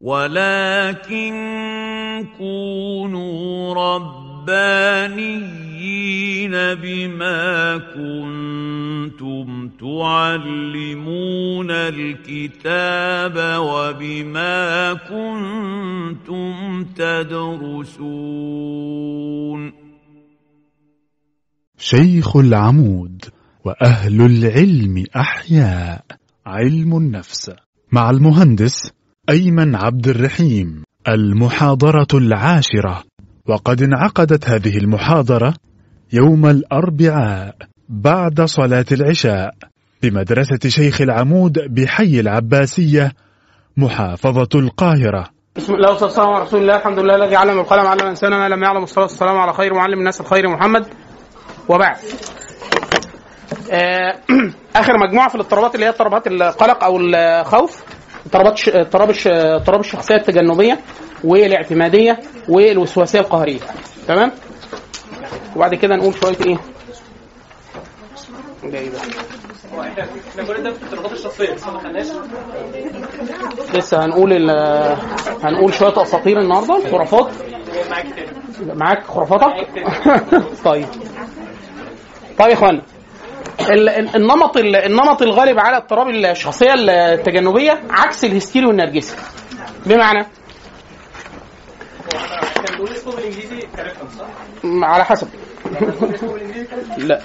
ولكن كونوا ربانيين بما كنتم تعلمون الكتاب وبما كنتم تدرسون شيخ العمود وأهل العلم أحياء علم النفس مع المهندس أيمن عبد الرحيم المحاضرة العاشرة وقد انعقدت هذه المحاضرة يوم الأربعاء بعد صلاة العشاء بمدرسة شيخ العمود بحي العباسية محافظة القاهرة بسم الله والصلاه والسلام على رسول الله الحمد لله الذي علم القلم علم الانسان ما لم يعلم الصلاه والسلام على خير معلم الناس الخير محمد وبعد آه، اخر مجموعه في الاضطرابات اللي هي اضطرابات القلق او الخوف اضطرابات ش- اضطراب الش- اضطراب الشخصيه التجنبيه والاعتماديه والوسواسيه القهريه تمام وبعد كده نقول شويه ايه ده ايه ده احنا كل ده في الاضطرابات الشخصيه بس ما خدناش لسه هنقول ال- هنقول شويه اساطير النهارده خرافات معاك تاني معاك خرافاتك طيب طيب يا اخوانا ال- ال- النمط ال- النمط الغالب على اضطراب الشخصيه التجنبيه عكس الهستيري والنرجسي بمعنى كان بيقول اسمه بالانجليزي كاريكتر صح؟ م- على حسب اسمه بالانجليزي لا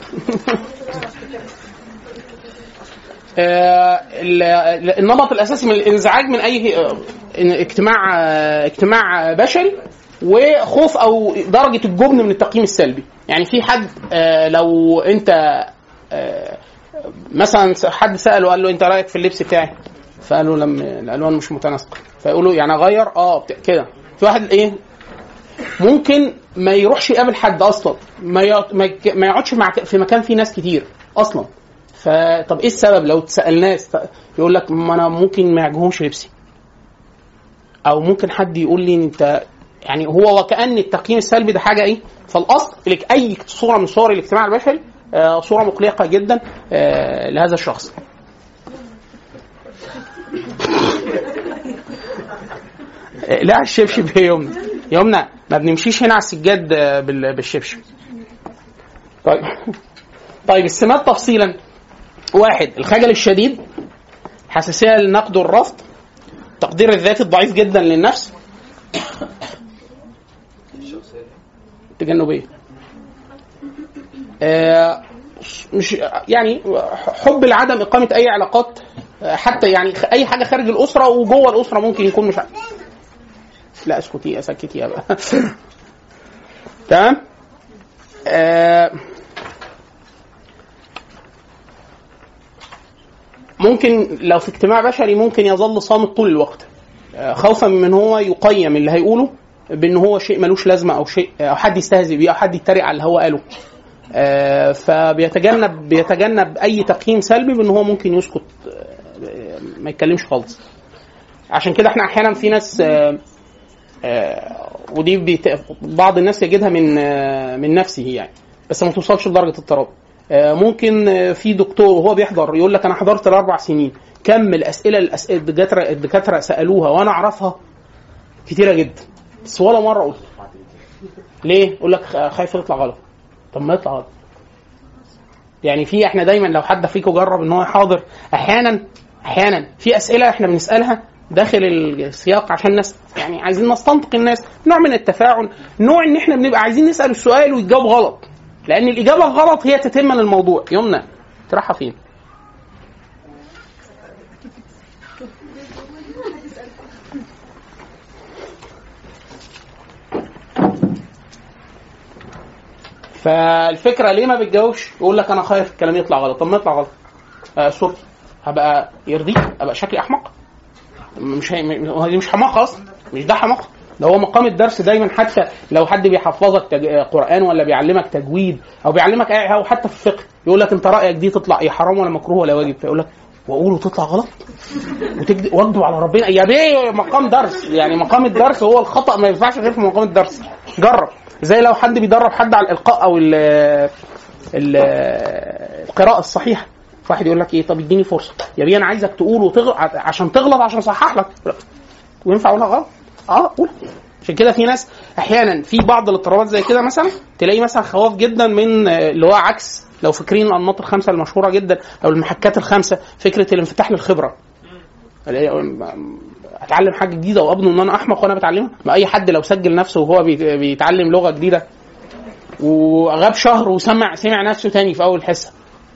آه، ال- ال- النمط الاساسي من الانزعاج من اي آه، اجتماع آه، اجتماع بشري وخوف او درجه الجبن من التقييم السلبي يعني في حد آه، لو انت آه، مثلا حد ساله قال له انت رايك في اللبس بتاعي فقال له لم الالوان مش متناسقه فيقول له يعني اغير اه بت- كده في واحد ايه ممكن ما يروحش يقابل حد اصلا ما يق- ما يك- ما يقعدش مع في مكان فيه ناس كتير اصلا فطب ايه السبب لو اتسالناه است- يقول لك ما انا ممكن ما يعجبهمش لبسي او ممكن حد يقول لي انت يعني هو وكان التقييم السلبي ده حاجه ايه فالاصل لك اي صوره من صور الاجتماع البشري آه، صوره مقلقه جدا آه، لهذا الشخص آه، لا الشبشب يا يمنى يا يمنى ما بنمشيش هنا على السجاد آه، بال- بالشبشب طيب طيب السمات تفصيلا واحد الخجل الشديد حساسيه للنقد والرفض تقدير الذات الضعيف جدا للنفس التجنبيه آه، مش يعني حب لعدم اقامه اي علاقات آه، حتى يعني خ- اي حاجه خارج الاسره وجوه الاسره ممكن يكون مش عارف. لا اسكتي اسكتي يا بقى تمام آه، ممكن لو في اجتماع بشري ممكن يظل صامت طول الوقت آه، خوفا من هو يقيم اللي هيقوله بان هو شيء ملوش لازمه او شيء او حد يستهزئ بيه او حد يتريق على اللي هو قاله آه، فبيتجنب بيتجنب اي تقييم سلبي بان هو ممكن يسكت آه، ما يتكلمش خالص عشان كده احنا احيانا في ناس آه، آه، ودي بيت... بعض الناس يجدها من آه، من نفسه يعني بس ما توصلش لدرجه اضطراب آه، ممكن آه، في دكتور وهو بيحضر يقول لك انا حضرت الاربع سنين كم الاسئله الأسئلة الدكاتره الدكاتره سالوها وانا اعرفها كتيره جدا بس ولا مره قلت ليه؟ يقول لك خ- خايف يطلع غلط طب ما يطلع غلط يعني في احنا دايما لو حد فيكم جرب ان هو يحاضر احيانا احيانا في اسئله احنا بنسالها داخل السياق عشان الناس يعني عايزين نستنطق الناس نوع من التفاعل نوع ان احنا بنبقى عايزين نسال السؤال ويتجاوب غلط لان الاجابه الغلط هي تتم للموضوع يمنى تروحها فين فالفكره ليه ما بتجاوبش يقول لك انا خايف الكلام يطلع غلط طب ما يطلع غلط آه صورتي هبقى يرضيك ابقى شكلي احمق مش هي... م- هو دي مش حماقه اصلا مش ده حماقه ده هو مقام الدرس دايما حتى لو حد بيحفظك تج... آه، قران ولا بيعلمك تجويد او بيعلمك اي او حتى في الفقه يقول لك انت رايك دي تطلع ايه حرام ولا مكروه ولا واجب فيقول لك واقوله تطلع غلط وتكذب واكذب على ربنا يا بيه مقام درس يعني مقام الدرس هو الخطا ما ينفعش غير في مقام الدرس جرب زي لو حد بيدرب حد على الالقاء او ال ال القراءه الصحيحه واحد يقول لك ايه طب اديني فرصه يا بيه انا عايزك تقول وتغلط عشان تغلط عشان اصحح لك وينفع اقولها غلط اه قول عشان كده في ناس احيانا في بعض الاضطرابات زي كده مثلا تلاقي مثلا خواف جدا من آه، اللي هو عكس لو فاكرين الانماط الخمسه المشهوره جدا او المحكات الخمسه فكره الانفتاح للخبره اللي هي اتعلم حاجه جديده واظن ان انا احمق وانا بتعلمها ما اي حد لو سجل نفسه وهو بيت- بيتعلم لغه جديده وغاب شهر وسمع سمع نفسه تاني في اول حصه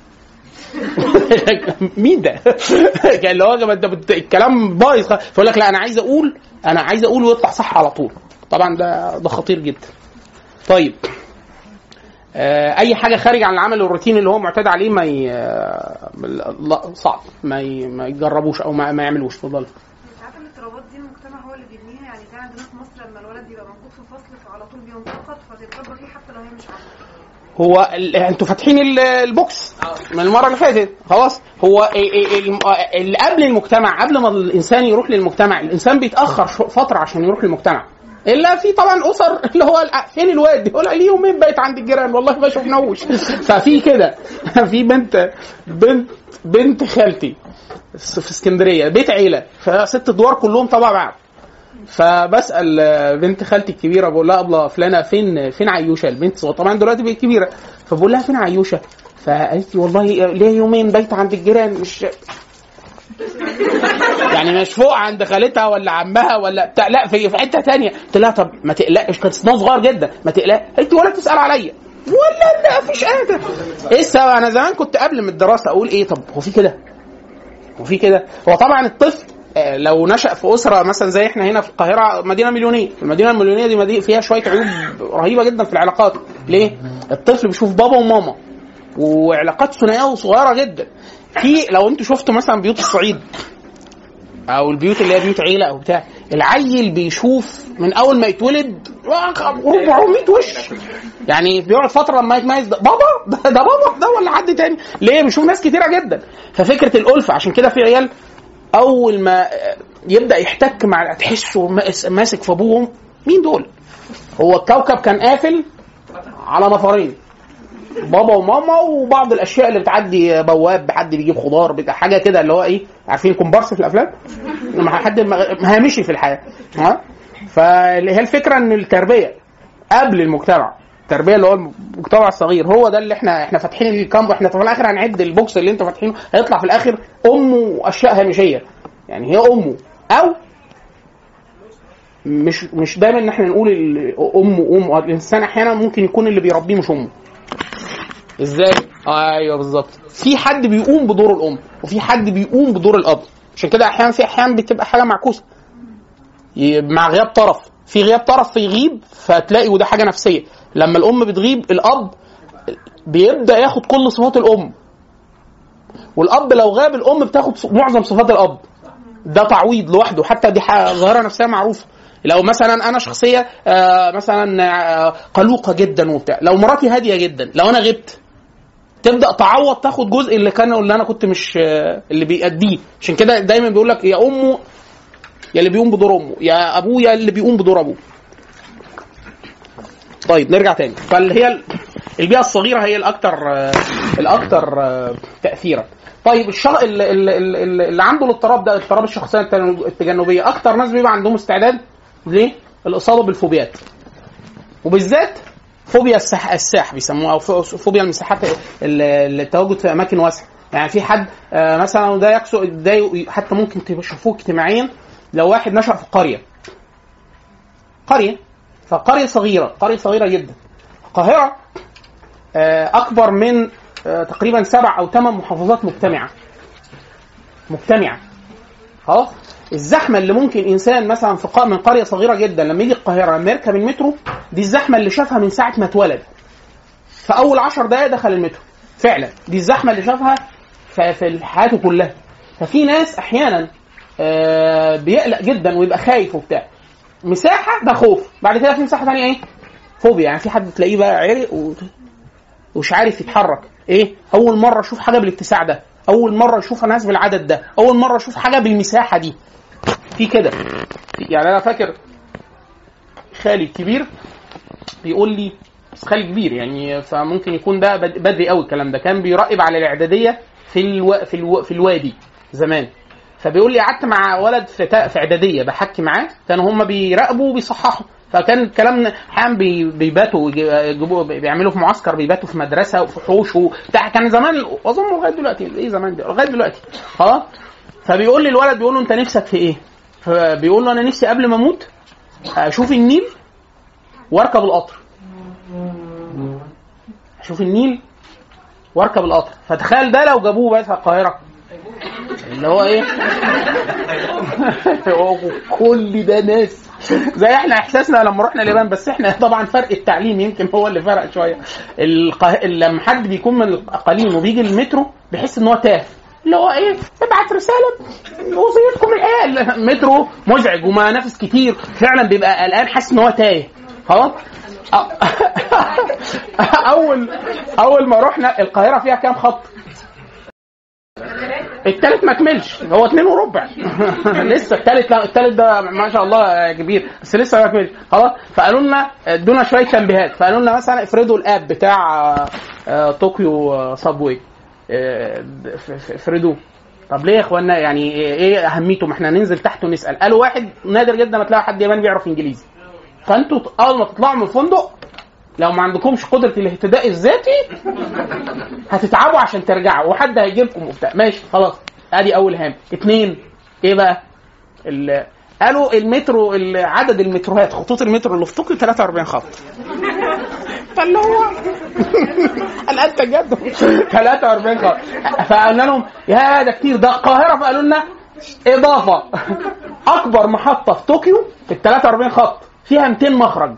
مين ده؟ كان اللي هو ده بت- الكلام بايظ خ- فيقول لك لا انا عايز اقول انا عايز اقول ويطلع صح على طول طبعا ده ده خطير جدا طيب آه، اي حاجه خارج عن العمل الروتيني اللي هو معتاد عليه ما ي... آه، لا صعب ما ي... ما يجربوش او ما, ما يعملوش اتفضل ساعات الاضطرابات دي المجتمع هو اللي بيبنيها يعني زي عندنا في مصر لما الولد بيبقى موجود في فصل فعلى طول بينتقد فتتربى فيه حتى لو هي مش عارفه هو ال... انتوا فاتحين ال- البوكس من المره اللي فاتت خلاص هو ال- ال- الم- اللي قبل المجتمع قبل ما الانسان يروح للمجتمع الانسان بيتاخر شو- فتره عشان يروح للمجتمع الا في طبعا اسر اللي هو الع- فين الواد يقول لي يومين بقيت عند الجيران والله ما شفناهوش ففي كده في بنت بنت بنت خالتي في اسكندريه بيت عيله فست ادوار كلهم طبعا بعض فبسال آه، بنت خالتي الكبيره بقول لها ابله فلانه فين فين عيوشه البنت صغيرة. طبعا دلوقتي بقت كبيره فبقول لها فين عيوشه فقالت لي والله ليه يومين بايته عند الجيران مش يعني مش فوق عند خالتها ولا عمها ولا بتاع لا في في حته تانية قلت لها طب ما تقلقش كانت سنها صغير جدا ما تقلقش قالت لي ولا تسال عليا ولا لا مفيش حاجه ايه السبب انا زمان كنت قبل من الدراسه اقول ايه طب هو في كده وفي كده هو طبعا الطفل آه، لو نشأ في أسرة مثلا زي احنا هنا في القاهرة مدينة مليونية، المدينة المليونية دي مدينة فيها شوية عيوب رهيبة جدا في العلاقات، ليه؟ الطفل بيشوف بابا وماما وعلاقات ثنائية وصغيرة جدا. في لو انتوا شفتوا مثلا بيوت الصعيد او البيوت اللي هي بيوت عيله او بتاع العيل بيشوف من اول ما يتولد 400 وش يعني بيقعد فتره لما يتميز ده بابا ده, ده بابا ده ولا حد تاني ليه بيشوف ناس كتيره جدا ففكره الالفه عشان كده في عيال اول ما يبدا يحتك مع تحسه ماس- ماسك في ابوهم مين دول هو الكوكب كان قافل على نفرين بابا وماما وبعض الاشياء اللي بتعدي بواب حد بيجيب خضار بتاع حاجه كده اللي هو ايه عارفين كومبارس في الافلام لما حد مغ- هامشي في الحياه ها فهي الفكره ان التربيه قبل المجتمع التربيه اللي هو المجتمع الصغير هو ده اللي احنا احنا فاتحين الكامب احنا في الاخر هنعد البوكس اللي انتوا فاتحينه هيطلع في الاخر امه واشياء هامشيه يعني هي امه او مش مش دايما ان احنا نقول ال- امه امه الانسان احيانا ممكن يكون اللي بيربيه مش امه ازاي؟ ايوه بالظبط في حد بيقوم بدور الام وفي حد بيقوم بدور الاب عشان كده احيانا في احيان بتبقى حاجه معكوسه ي- مع غياب طرف في غياب طرف فيغيب فتلاقي وده حاجه نفسيه لما الام بتغيب الاب بيبدا ياخد كل صفات الام والاب لو غاب الام بتاخد ص- معظم صفات الاب ده تعويض لوحده حتى دي ح- ظاهره نفسيه معروفه لو مثلا انا شخصيه آه، مثلا آه، قلوقه جدا وبتاع لو مراتي هاديه جدا لو انا غبت تبدا تعوض تاخد جزء اللي كان اللي انا كنت مش آه، اللي بيأديه عشان كده دايما بيقول لك يا امه يا اللي بيقوم بدور امه يا ابوه يا اللي بيقوم بدور ابوه طيب نرجع تاني فاللي هي ال- البيئه الصغيره هي الاكثر آه، الاكثر آه، تاثيرا طيب الشخص اللي, اللي, اللي عنده الاضطراب ده اضطراب الشخصيه التجنب- التجنبيه اكتر ناس بيبقى عندهم استعداد ليه؟ الاصابه بالفوبيات وبالذات فوبيا السح الساح بيسموها او فو- فوبيا المساحات ال- التواجد في اماكن واسعه يعني في حد آه، مثلا وده يقصد ده ي- حتى ممكن تشوفوه اجتماعيا لو واحد نشأ في قريه قريه فقريه صغيره قريه صغيره جدا القاهره آه، اكبر من آه، تقريبا سبع او ثمان محافظات مجتمعه مجتمعه خلاص الزحمه اللي ممكن انسان مثلا في قا- من قريه صغيره جدا لما يجي القاهره لما يركب المترو دي الزحمه اللي شافها من ساعه ما اتولد في اول عشر دقائق دخل المترو فعلا دي الزحمه اللي شافها في في حياته كلها ففي ناس احيانا آه، بيقلق جدا ويبقى خايف وبتاع مساحه ده خوف بعد كده في مساحه ثانيه ايه فوبيا يعني في حد تلاقيه بقى عرق و... ومش عارف يتحرك ايه اول مره اشوف حاجه بالاتساع ده اول مره اشوف ناس بالعدد ده اول مره اشوف حاجه بالمساحه دي في كده يعني انا فاكر خالي الكبير بيقول لي بس خالي كبير يعني فممكن يكون ده بد- بدري قوي الكلام ده كان بيراقب على الاعداديه في الو... في, الو... في الوادي زمان فبيقول لي قعدت مع ولد في تا- في اعداديه بحكي معاه كانوا هم بيراقبوا وبيصححوا فكان الكلام احيانا بي- بيباتوا يجي- يجيبوا بيعملوا في معسكر بيباتوا في مدرسه وفي حوش وبتاع كان زمان اظن لغايه دلوقتي ايه زمان ده لغايه دلوقتي خلاص فبيقول لي الولد بيقول له انت نفسك في ايه؟ فبيقول له انا نفسي قبل ما اموت اشوف النيل واركب القطر اشوف النيل واركب القطر فتخيل ده لو جابوه بس القاهره اللي هو ايه هو كل ده ناس زي احنا احساسنا لما رحنا اليابان بس احنا طبعا فرق التعليم يمكن هو اللي فرق شويه القه... لما حد بيكون من الاقاليم وبيجي المترو بيحس ان هو تاه اللي هو ايه ابعت رساله وصيتكم الحياه المترو مزعج ومنافس كتير فعلا بيبقى قلقان حاسس ان هو تايه خلاص أ- اول اول ما رحنا القاهره فيها كام خط التالت ما كملش هو اتنين وربع لسه التالت لا التالت ده ما شاء الله كبير بس لسه ما كملش خلاص فقالوا لنا ادونا شويه تنبيهات فقالوا لنا مثلا افرضوا الاب بتاع آه، آه، طوكيو آه، صابوي آه، ف- ف- افرضوه طب ليه يا اخوانا يعني ايه اهميته ما احنا ننزل تحت ونسال قالوا واحد نادر جدا ما تلاقي حد ياباني بيعرف انجليزي فانتوا اول ما تطلعوا من الفندق لو ما عندكمش قدره الاهتداء الذاتي هتتعبوا عشان ترجعوا وحد هيجي لكم وبتاع ماشي خلاص ادي اول هام اتنين ايه بقى ال- قالوا المترو ال- عدد المتروهات خطوط المترو اللي في طوكيو 43 خط فاللي هو قال انت جد 43 خط فقلنا لهم يا ده كتير ده القاهره فقالوا لنا اضافه اكبر محطه في طوكيو في ال 43 خط فيها 200 مخرج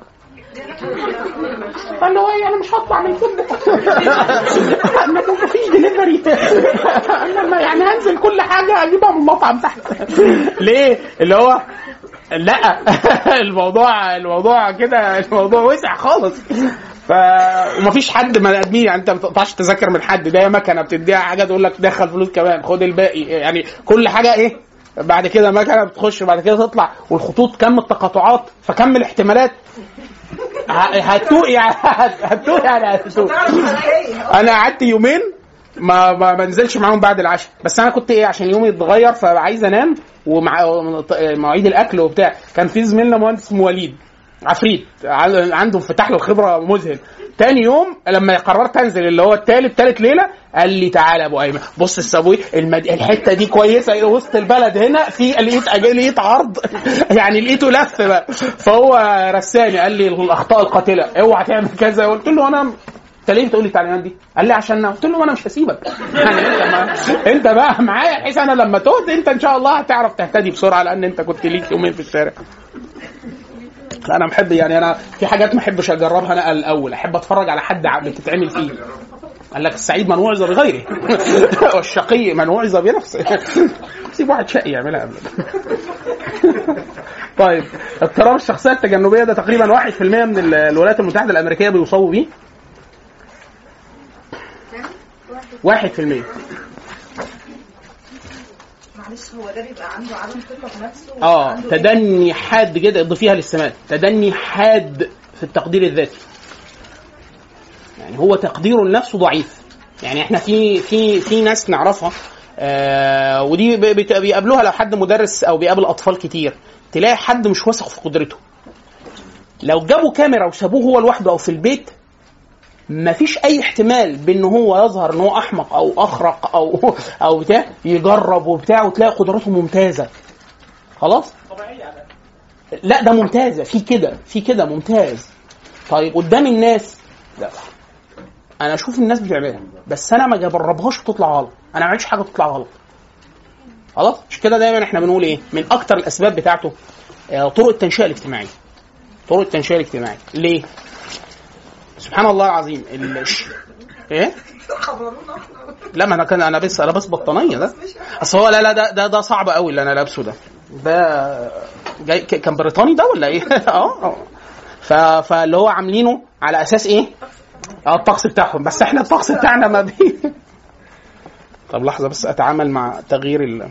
فاللي هو ايه انا مش هطلع من الفندق انا ما فيش دليفري انا يعني هنزل كل حاجه اجيبها من المطعم تحت ليه اللي هو لا الموضوع الموضوع كده الموضوع وسع خالص ف ومفيش حد ما ادمين يعني انت ما بتقطعش تذاكر من حد ده مكنه بتديها حاجه تقول لك دخل فلوس كمان خد الباقي يعني كل حاجه ايه بعد كده مكنه بتخش بعد كده تطلع والخطوط كم التقاطعات فكم الاحتمالات ه- هتوق يعني هتوق يعني هتوق انا قعدت يومين ما ما بنزلش معاهم بعد العشاء بس انا كنت ايه عشان يومي اتغير فعايز انام ومع مواعيد الاكل وبتاع كان في زميلنا مهندس اسمه وليد عفريت ع- عنده انفتاح له الخبره مذهل تاني يوم لما قررت انزل اللي هو التالت تالت ليله قال لي تعالى يا ابو ايمن بص السابوي المد... الحته دي كويسه وسط البلد هنا في لقيت أج- لقيت عرض يعني لقيته لف بقى فهو رساني قال لي الاخطاء القاتله اوعى تعمل كذا قلت له انا انت ليه بتقول لي التعليمات دي؟ قال لي عشان أنا. قلت له انا مش هسيبك يعني انت ما انت بقى معايا بحيث انا لما تهد انت ان شاء الله هتعرف تهتدي بسرعه لان انت كنت ليك يومين في الشارع لا انا بحب يعني انا في حاجات ما احبش اجربها انا الاول احب اتفرج على حد ع- بتتعمل فيه قال لك السعيد من وعظ بغيره والشقي من وعظ بنفسه سيب واحد شقي يعملها قبل طيب اضطراب الشخصيه التجنبيه ده تقريبا 1% من ال- الولايات المتحده الامريكيه بيصابوا بيه 1% معلش هو ده بيبقى عنده عدم ثقه في نفسه اه وعنده تدني حاد جدا اضيفيها للسمات تدني حاد في التقدير الذاتي يعني هو تقديره لنفسه ضعيف يعني احنا في في في ناس نعرفها آه ودي ب- بت- بيقابلوها لو حد مدرس او بيقابل اطفال كتير تلاقي حد مش واثق في قدرته لو جابوا كاميرا وسابوه هو لوحده او في البيت مفيش اي احتمال بان هو يظهر ان هو احمق او اخرق او او بتاع يجرب وبتاع وتلاقي قدراته ممتازه خلاص لا ده ممتازه في كده في كده ممتاز طيب قدام الناس لا انا اشوف الناس بتعملها بس انا ما جربهاش وتطلع غلط انا ما عملتش حاجه تطلع غلط خلاص مش كده دايما احنا بنقول ايه من اكتر الاسباب بتاعته آه، طرق التنشئه الاجتماعيه طرق التنشئه الاجتماعيه ليه سبحان الله العظيم ال... ايه لا ما انا كان انا بس انا بس بطانيه ده اصل هو لا لا ده ده, ده صعب قوي اللي انا لابسه ده ده جاي ك- كان بريطاني ده ولا ايه؟ اه اه ف- فاللي هو عاملينه على اساس ايه؟ اه الطقس بتاعهم بس احنا الطقس بتاعنا ما بي طب لحظه بس اتعامل مع تغيير ال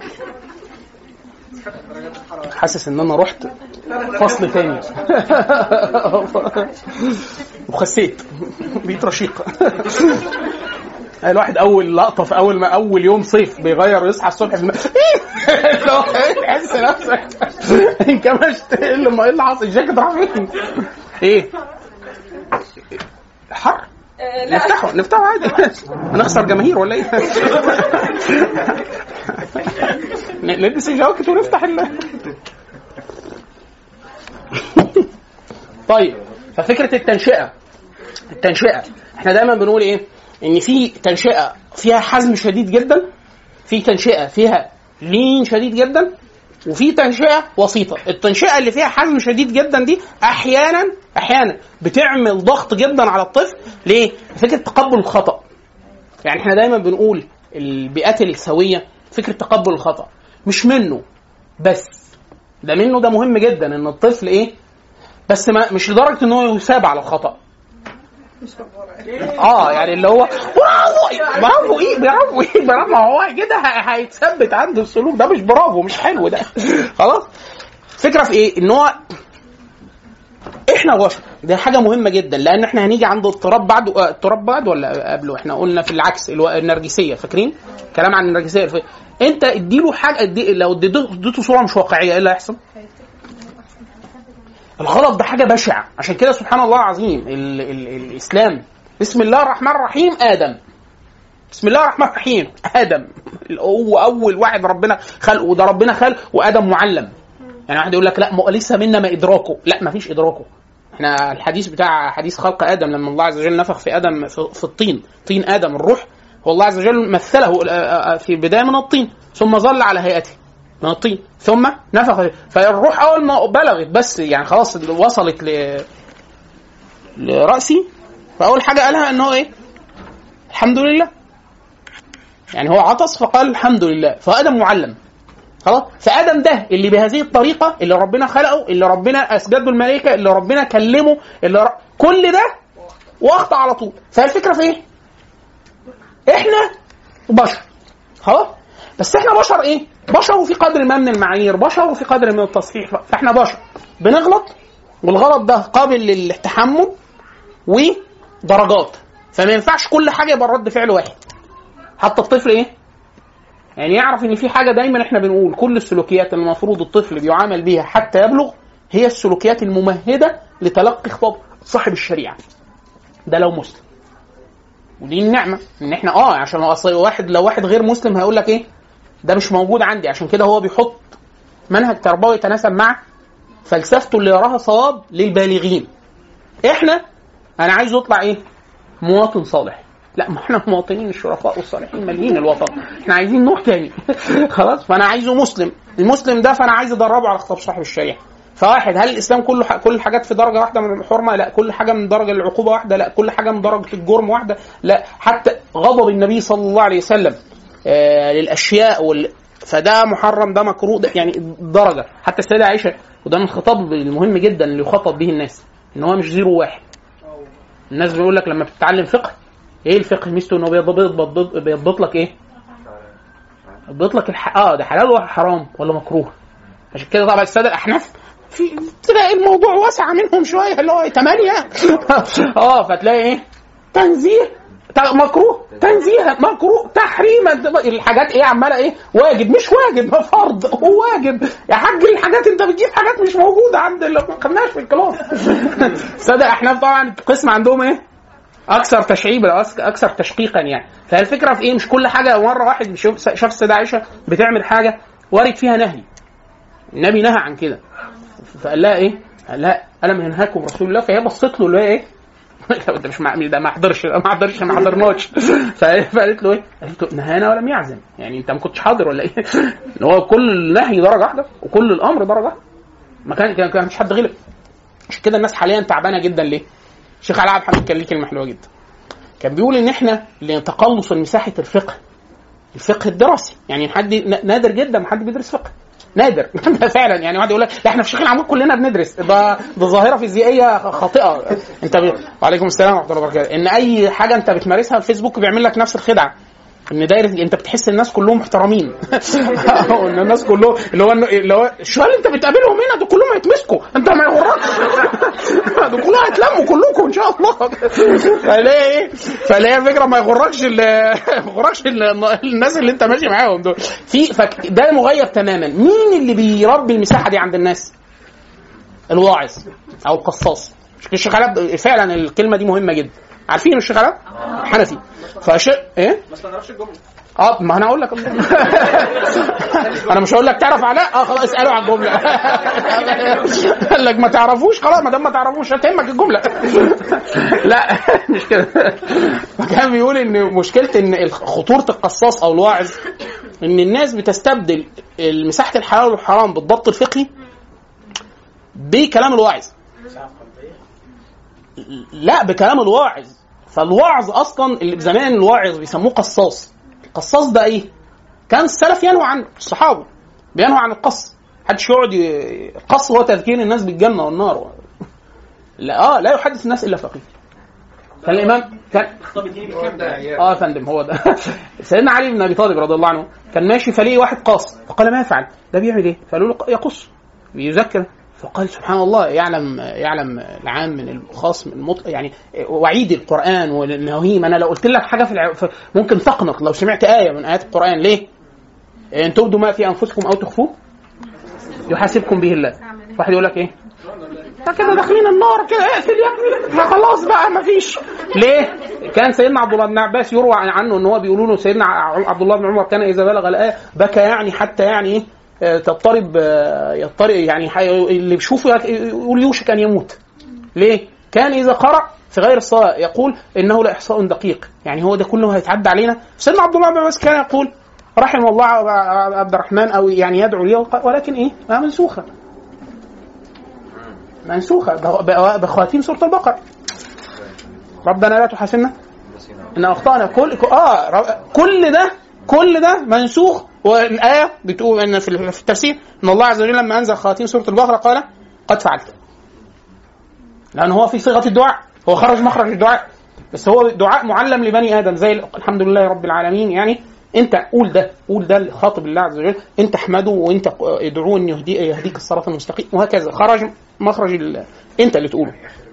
حاسس ان انا رحت فصل تاني وخسيت بقيت رشيق الواحد اول لقطه في اول ما اول يوم صيف بيغير ويصحى الصبح في الم... اللي هو تحس نفسك انكمشت ايه اللي ايه اللي حصل الجاكيت راح فين؟ ايه؟ حر نفتحه نفتحه عادي هنخسر جماهير ولا ايه؟ نلبس الجواكت ونفتح ال طيب ففكره التنشئه التنشئه احنا دايما بنقول ايه؟ ان في تنشئه فيها حزم شديد جدا في تنشئه فيها لين شديد جدا وفي تنشئه وسيطه التنشئه اللي فيها حزم شديد جدا دي احيانا احيانا بتعمل ضغط جدا على الطفل ليه فكره تقبل الخطا يعني احنا دايما بنقول البيئات السويه فكره تقبل الخطا مش منه بس ده منه ده مهم جدا ان الطفل ايه بس ما مش لدرجه ان هو يثاب على الخطا اه يعني اللي هو برافو برافو ايه برافو ايه برافو ما هو كده ه- هيتثبت عنده السلوك ده مش برافو مش حلو ده خلاص فكره في ايه ان هو احنا بشر دي حاجه مهمه جدا لان احنا هنيجي عند اضطراب بعد آه، اضطراب بعد ولا قبله احنا قلنا في العكس الو- النرجسيه فاكرين كلام عن النرجسيه الف- انت اديله حاجه ادي لو اديته اديته صوره مش واقعيه ايه اللي هيحصل الغلط ده حاجه بشعه عشان كده سبحان الله العظيم ال ال الاسلام بسم الله الرحمن الرحيم ادم بسم الله الرحمن الرحيم ادم هو اول واحد ربنا خلقه وده ربنا خلق وادم معلم يعني واحد يقول لك لا ما ليس منا ما ادراكه لا ما فيش ادراكه احنا الحديث بتاع حديث خلق ادم لما الله عز وجل نفخ في ادم في, في الطين طين ادم الروح هو الله عز وجل مثله في البدايه من الطين ثم ظل على هيئته من الطين ثم نفخ فيه. فالروح اول ما بلغت بس يعني خلاص وصلت ل لراسي فاول حاجه قالها ان هو ايه الحمد لله يعني هو عطس فقال الحمد لله فادم معلم خلاص فادم ده اللي بهذه الطريقه اللي ربنا خلقه اللي ربنا اسجده الملائكه اللي ربنا كلمه اللي ر... كل ده واخطا على طول فالفكره في ايه؟ احنا بشر خلاص بس احنا بشر ايه؟ بشر وفي قدر ما من المعايير بشر وفي قدر من التصحيح فاحنا بشر بنغلط والغلط ده قابل للتحمل ودرجات فما ينفعش كل حاجه يبقى رد فعل واحد حتى الطفل ايه؟ يعني يعرف ان في حاجه دايما احنا بنقول كل السلوكيات اللي المفروض الطفل بيعامل بيها حتى يبلغ هي السلوكيات الممهده لتلقي خطاب صاحب الشريعه ده لو مسلم ودي النعمه ان احنا اه عشان هو اصل واحد لو واحد غير مسلم هيقول لك ايه ده مش موجود عندي عشان كده هو بيحط منهج تربوي يتناسب مع فلسفته اللي يراها صواب للبالغين احنا انا عايز يطلع ايه مواطن صالح لا ما احنا مواطنين الشرفاء والصالحين مالين الوطن احنا عايزين نوع تاني خلاص فانا عايزه مسلم المسلم ده فانا عايز ادربه على خطاب صاحب الشريعه فواحد هل الاسلام كله ح... كل الحاجات في درجه واحده من الحرمه لا كل حاجه من درجه العقوبه واحده لا كل حاجه من درجه الجرم واحده لا حتى غضب النبي صلى الله عليه وسلم آه للاشياء وال... فده محرم ده مكروه ده يعني درجه حتى السيده عائشه وده من الخطاب المهم جدا اللي يخاطب به الناس ان هو مش زيرو واحد الناس بيقول لك لما بتتعلم فقه ايه الفقه ميزته انه بيضبط بيضبط, بيضبط لك ايه؟ بيضبط لك الح... اه ده حلال ولا حرام ولا مكروه عشان كده طبعا الساده الاحناف في تلاقي الموضوع واسع منهم شويه اللي هو ثمانيه اه فتلاقي ايه؟ تنزيه ت- مكروه تنزيه مكروه تحريم الحاجات ايه عماله ايه واجب مش واجب ده فرض هو واجب يا حاج الحاجات انت بتجيب حاجات مش موجوده عند اللي ما خدناش في الكلاس ساده احناف طبعا القسم عندهم ايه اكثر تشعيبا أكثر- اكثر تشقيقا يعني فالفكره في ايه مش كل حاجه مره واحد بيشوف شاف السيده عائشه بتعمل حاجه وارد فيها نهي النبي نهى عن كده فقال لها ايه؟ قال لها الم ينهاكم رسول الله فهي بصت له اللي هي ايه؟ انت مش مع ده ما حضرش ده ما حضرش ما حضرناش فقالت له ايه؟ قالت له نهانا ولم يعزم يعني انت ما كنتش حاضر ولا ايه؟ ان هو كل النهي درجه واحده وكل الامر درجه واحده ما كان كان كان مش حد غلب عشان كده الناس حاليا تعبانه جدا ليه؟ الشيخ علاء عبد الحميد كان ليه كلمه حلوه جدا كان بيقول ان احنا لتقلص مساحه الفقه الفقه الدراسي يعني حد نادر جدا ما حد بيدرس فقه نادر فعلا يعني واحد يقول لك لا احنا في شيخ العمود كلنا بندرس ده ده ظاهره فيزيائيه خاطئه انت ب... وعليكم السلام ورحمه الله وبركاته ان اي حاجه انت بتمارسها الفيسبوك بيعمل لك نفس الخدعه ان دايره انت بتحس الناس كلهم محترمين ان الناس كلهم اللي هو اللي هو شو اللي انت بتقابلهم هنا دول كلهم هيتمسكوا انت ما يغركش دول كلهم هيتلموا كلكم ان شاء الله فلاقي ايه فلاقي فكره ما يغركش ال- ما يغركش ال- الناس اللي انت ماشي معاهم دول في فك ده مغير تماما مين اللي بيربي المساحه دي عند الناس الواعظ او القصاص الشيخ علاء فعلا الكلمه دي مهمه جدا عارفين الشيخ علاء حنفي فش ايه ما استنعرفش الجمله اه ما انا اقول لك انا مش هقول لك تعرف علاء اه خلاص اساله عن الجمله قال لك ما تعرفوش خلاص ما دام ما تعرفوش هتهمك الجمله لا مش كده فكان بيقول ان مشكله ان خطوره القصاص او الواعظ ان الناس بتستبدل مساحه الحلال والحرام بالضبط الفقهي بكلام الواعظ لا بكلام الواعظ فالوعظ اصلا اللي زمان الواعظ بيسموه قصاص القصاص ده ايه كان السلف ينهوا عنه الصحابه بينهوا عن القص محدش يقعد ي... القص هو تذكير الناس بالجنه والنار لا اه لا يحدث الناس الا فقيه كان الامام كان طب اديني بالكام ده اه يا فندم هو ده سيدنا علي بن ابي طالب رضي الله عنه كان ماشي فليه واحد قاص فقال ما يفعل ده بيعمل ايه؟ فقالوا له يقص بيذكر فقال سبحان الله يعلم يعلم العام من الخاص من المط... يعني وعيد القران والنهيم انا لو قلت لك حاجه في, الع... في ممكن تقنط لو سمعت ايه من ايات القران ليه؟ ان تبدوا ما في انفسكم او تخفوه يحاسبكم به الله واحد يقول لك ايه؟ فكده داخلين النار كده اقفل يا ابني ما خلاص بقى ما فيش ليه؟ كان سيدنا عبد الله بن عباس يروى عنه ان هو بيقولوا له سيدنا عبد الله بن عمر كان اذا بلغ الايه بكى يعني حتى يعني ايه تضطرب يضطرب يعني اللي بيشوفه يقول يوشك ان يموت ليه؟ كان اذا قرأ في غير الصلاه يقول انه لاحصاء دقيق يعني هو ده كله هيتعدى علينا سيدنا عبد الله بن عباس كان يقول رحم الله عبد الرحمن او يعني يدعو لي ولكن ايه؟ منسوخه منسوخه بخواتيم سوره البقره ربنا لا تحاسبنا ان اخطانا كل اه كل ده كل ده منسوخ والايه بتقول ان في التفسير ان الله عز وجل لما انزل خواتيم سوره البقره قال قد فعلت لان هو في صيغه الدعاء هو خرج مخرج الدعاء بس هو دعاء معلم لبني ادم زي الحمد لله رب العالمين يعني انت قول ده قول ده خاطب الله عز وجل انت احمده وانت ادعوه ان يهدي يهديك الصراط المستقيم وهكذا خرج مخرج ال... انت اللي تقوله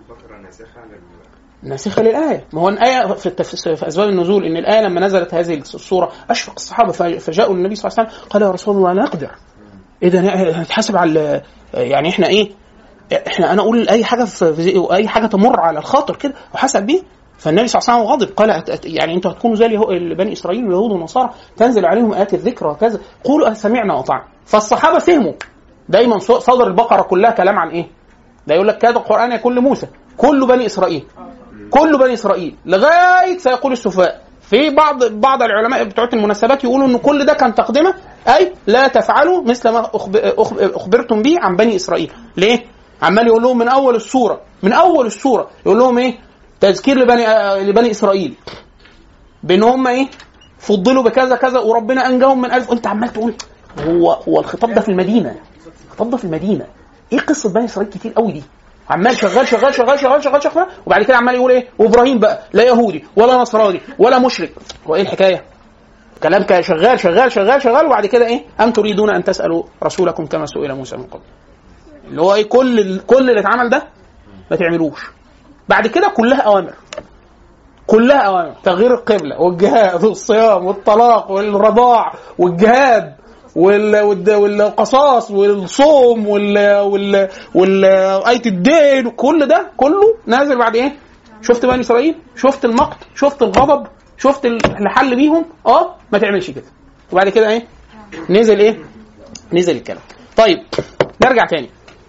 ناسخه للايه ما هو الايه في, التف... في اسباب النزول ان الايه لما نزلت هذه السوره اشفق الصحابه فجاءوا النبي صلى الله عليه وسلم قال يا رسول الله لا نقدر اذا هنتحاسب على يعني احنا ايه احنا انا اقول اي حاجه في اي حاجه تمر على الخاطر كده وحسب بيه فالنبي صلى الله عليه وسلم غضب قال يعني انتوا هتكونوا زي بني اسرائيل واليهود والنصارى تنزل عليهم ايات الذكر وكذا قولوا سمعنا واطعنا فالصحابه فهموا دايما صدر البقره كلها كلام عن ايه؟ ده يقول لك كاد القران يكون لموسى كل بني اسرائيل كل بني اسرائيل لغايه سيقول السفهاء في بعض بعض العلماء بتوع المناسبات يقولوا ان كل ده كان تقدمه اي لا تفعلوا مثل ما اخبرتم به عن بني اسرائيل ليه؟ عمال يقول لهم من اول السوره من اول السوره يقول لهم ايه؟ تذكير لبني لبني اسرائيل بان هم ايه؟ فضلوا بكذا كذا وربنا انجاهم من الف وانت عمال تقول هو هو الخطاب ده في المدينه الخطاب ده في المدينه ايه قصه بني اسرائيل كتير قوي دي؟ عمال شغال شغال شغال شغال شغال شغال وبعد كده عمال يقول ايه؟ وابراهيم بقى لا يهودي ولا نصراني ولا مشرك هو ايه الحكايه؟ كلام كان شغال شغال شغال شغال وبعد كده ايه؟ ام تريدون ان تسالوا رسولكم كما سئل موسى من قبل. اللي هو ايه كل كل اللي اتعمل ده ما تعملوش. بعد كده كلها اوامر. كلها اوامر تغيير القبله والجهاد والصيام والطلاق والرضاع والجهاد والقصاص والصوم وال وال وال آية الدين وكل ده كله نازل بعد ايه؟ شفت بني اسرائيل؟ شفت المقت؟ شفت الغضب؟ شفت اللي حل بيهم؟ اه ما تعملش كده. وبعد كده ايه؟ نزل ايه؟ نزل الكلام. طيب نرجع تاني.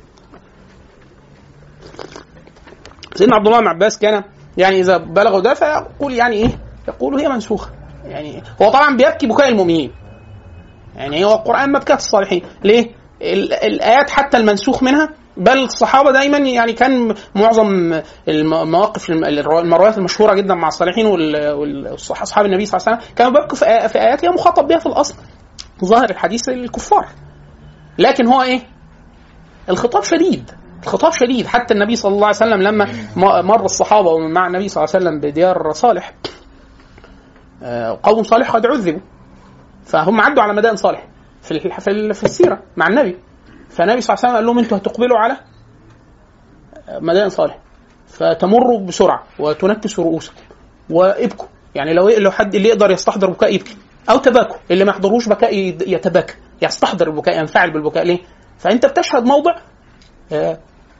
سيدنا عبد الله بن عباس كان يعني اذا بلغوا ده فيقول يعني ايه؟ يقول هي منسوخه. يعني هو طبعا بيبكي بكاء المؤمنين. يعني هو القران مبكاة الصالحين ليه الايات حتى المنسوخ منها بل الصحابه دايما يعني كان معظم المواقف المرويات المشهوره جدا مع الصالحين واصحاب النبي صلى الله عليه وسلم كانوا بيبكوا في ايات هي مخاطب بها في الاصل ظاهر الحديث للكفار لكن هو ايه الخطاب شديد الخطاب شديد حتى النبي صلى الله عليه وسلم لما مر الصحابه مع النبي صلى الله عليه وسلم بديار صالح آه، قوم صالح قد عذبوا فهم عدوا على مدائن صالح في ال- في ال- في السيره مع النبي فالنبي صلى الله عليه وسلم قال لهم انتوا هتقبلوا على مدائن صالح فتمروا بسرعه وتنكسوا رؤوسكم وابكوا يعني لو لو حد اللي يقدر يستحضر بكاء يبكي او تباكوا اللي ما يحضروش بكاء يد- يتباكى يستحضر البكاء ينفعل بالبكاء ليه؟ فانت بتشهد موضع آه،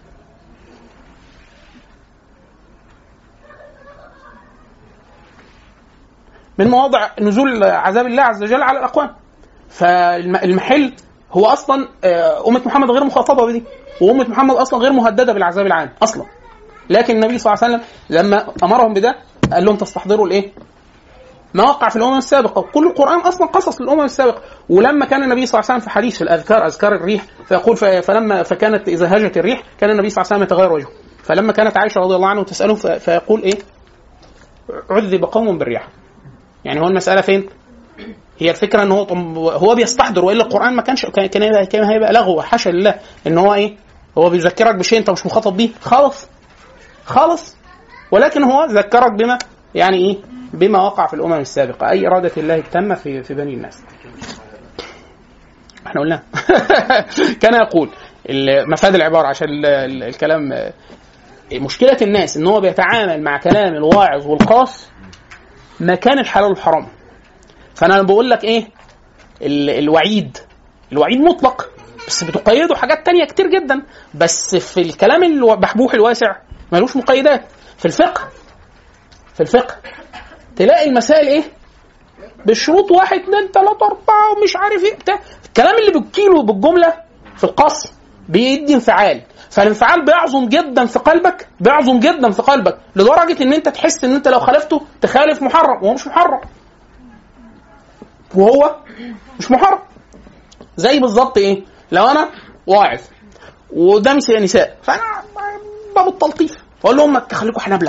من مواضع نزول عذاب الله عز وجل على الاقوام فالمحل هو اصلا آه، امه محمد غير مخاطبه بدي وامه محمد اصلا غير مهدده بالعذاب العام اصلا لكن النبي صلى الله عليه وسلم لما امرهم بده قال لهم تستحضروا الايه؟ ما وقع في الامم السابقه وكل القران اصلا قصص للامم السابقه ولما كان النبي صلى الله عليه وسلم في حديث في الاذكار اذكار الريح فيقول ف- فلما فكانت اذا هاجت الريح كان النبي صلى الله عليه وسلم يتغير وجهه فلما كانت عائشه رضي الله عنها تساله ف- فيقول ايه؟ عذب قوم بالريح يعني هو المساله فين؟ هي الفكره ان هو طم- هو بيستحضر والا القران ما كانش كان كان هيبقى, كان هيبقى لغو حاشا لله ان هو ايه؟ هو بيذكرك بشيء انت مش مخاطب بيه خالص خالص ولكن هو ذكرك بما يعني ايه؟ بما وقع في الامم السابقه اي اراده الله التامه في في بني الناس. احنا قلنا كان يقول ال- مفاد العباره عشان ال- ال- الكلام آه، مشكله الناس ان هو بيتعامل مع كلام الواعظ والقاص مكان الحلال والحرام فانا بقول لك ايه ال- الوعيد الوعيد مطلق بس بتقيده حاجات تانية كتير جدا بس في الكلام المحبوح الواسع ملوش مقيدات في الفقه في الفقه تلاقي المسائل ايه بالشروط واحد اثنين ثلاثة أربعة ومش عارف ايه بتاع الكلام اللي بالكيلو بالجملة في القصر بيدي انفعال فالانفعال بيعظم جدا في قلبك بيعظم جدا في قلبك لدرجة ان انت تحس ان انت لو خالفته تخالف محرم وهو مش محرم وهو مش محرم زي بالظبط ايه لو انا واعظ وقدامي نساء فانا باب التلطيف فاقول لهم ما تخليكم حنابله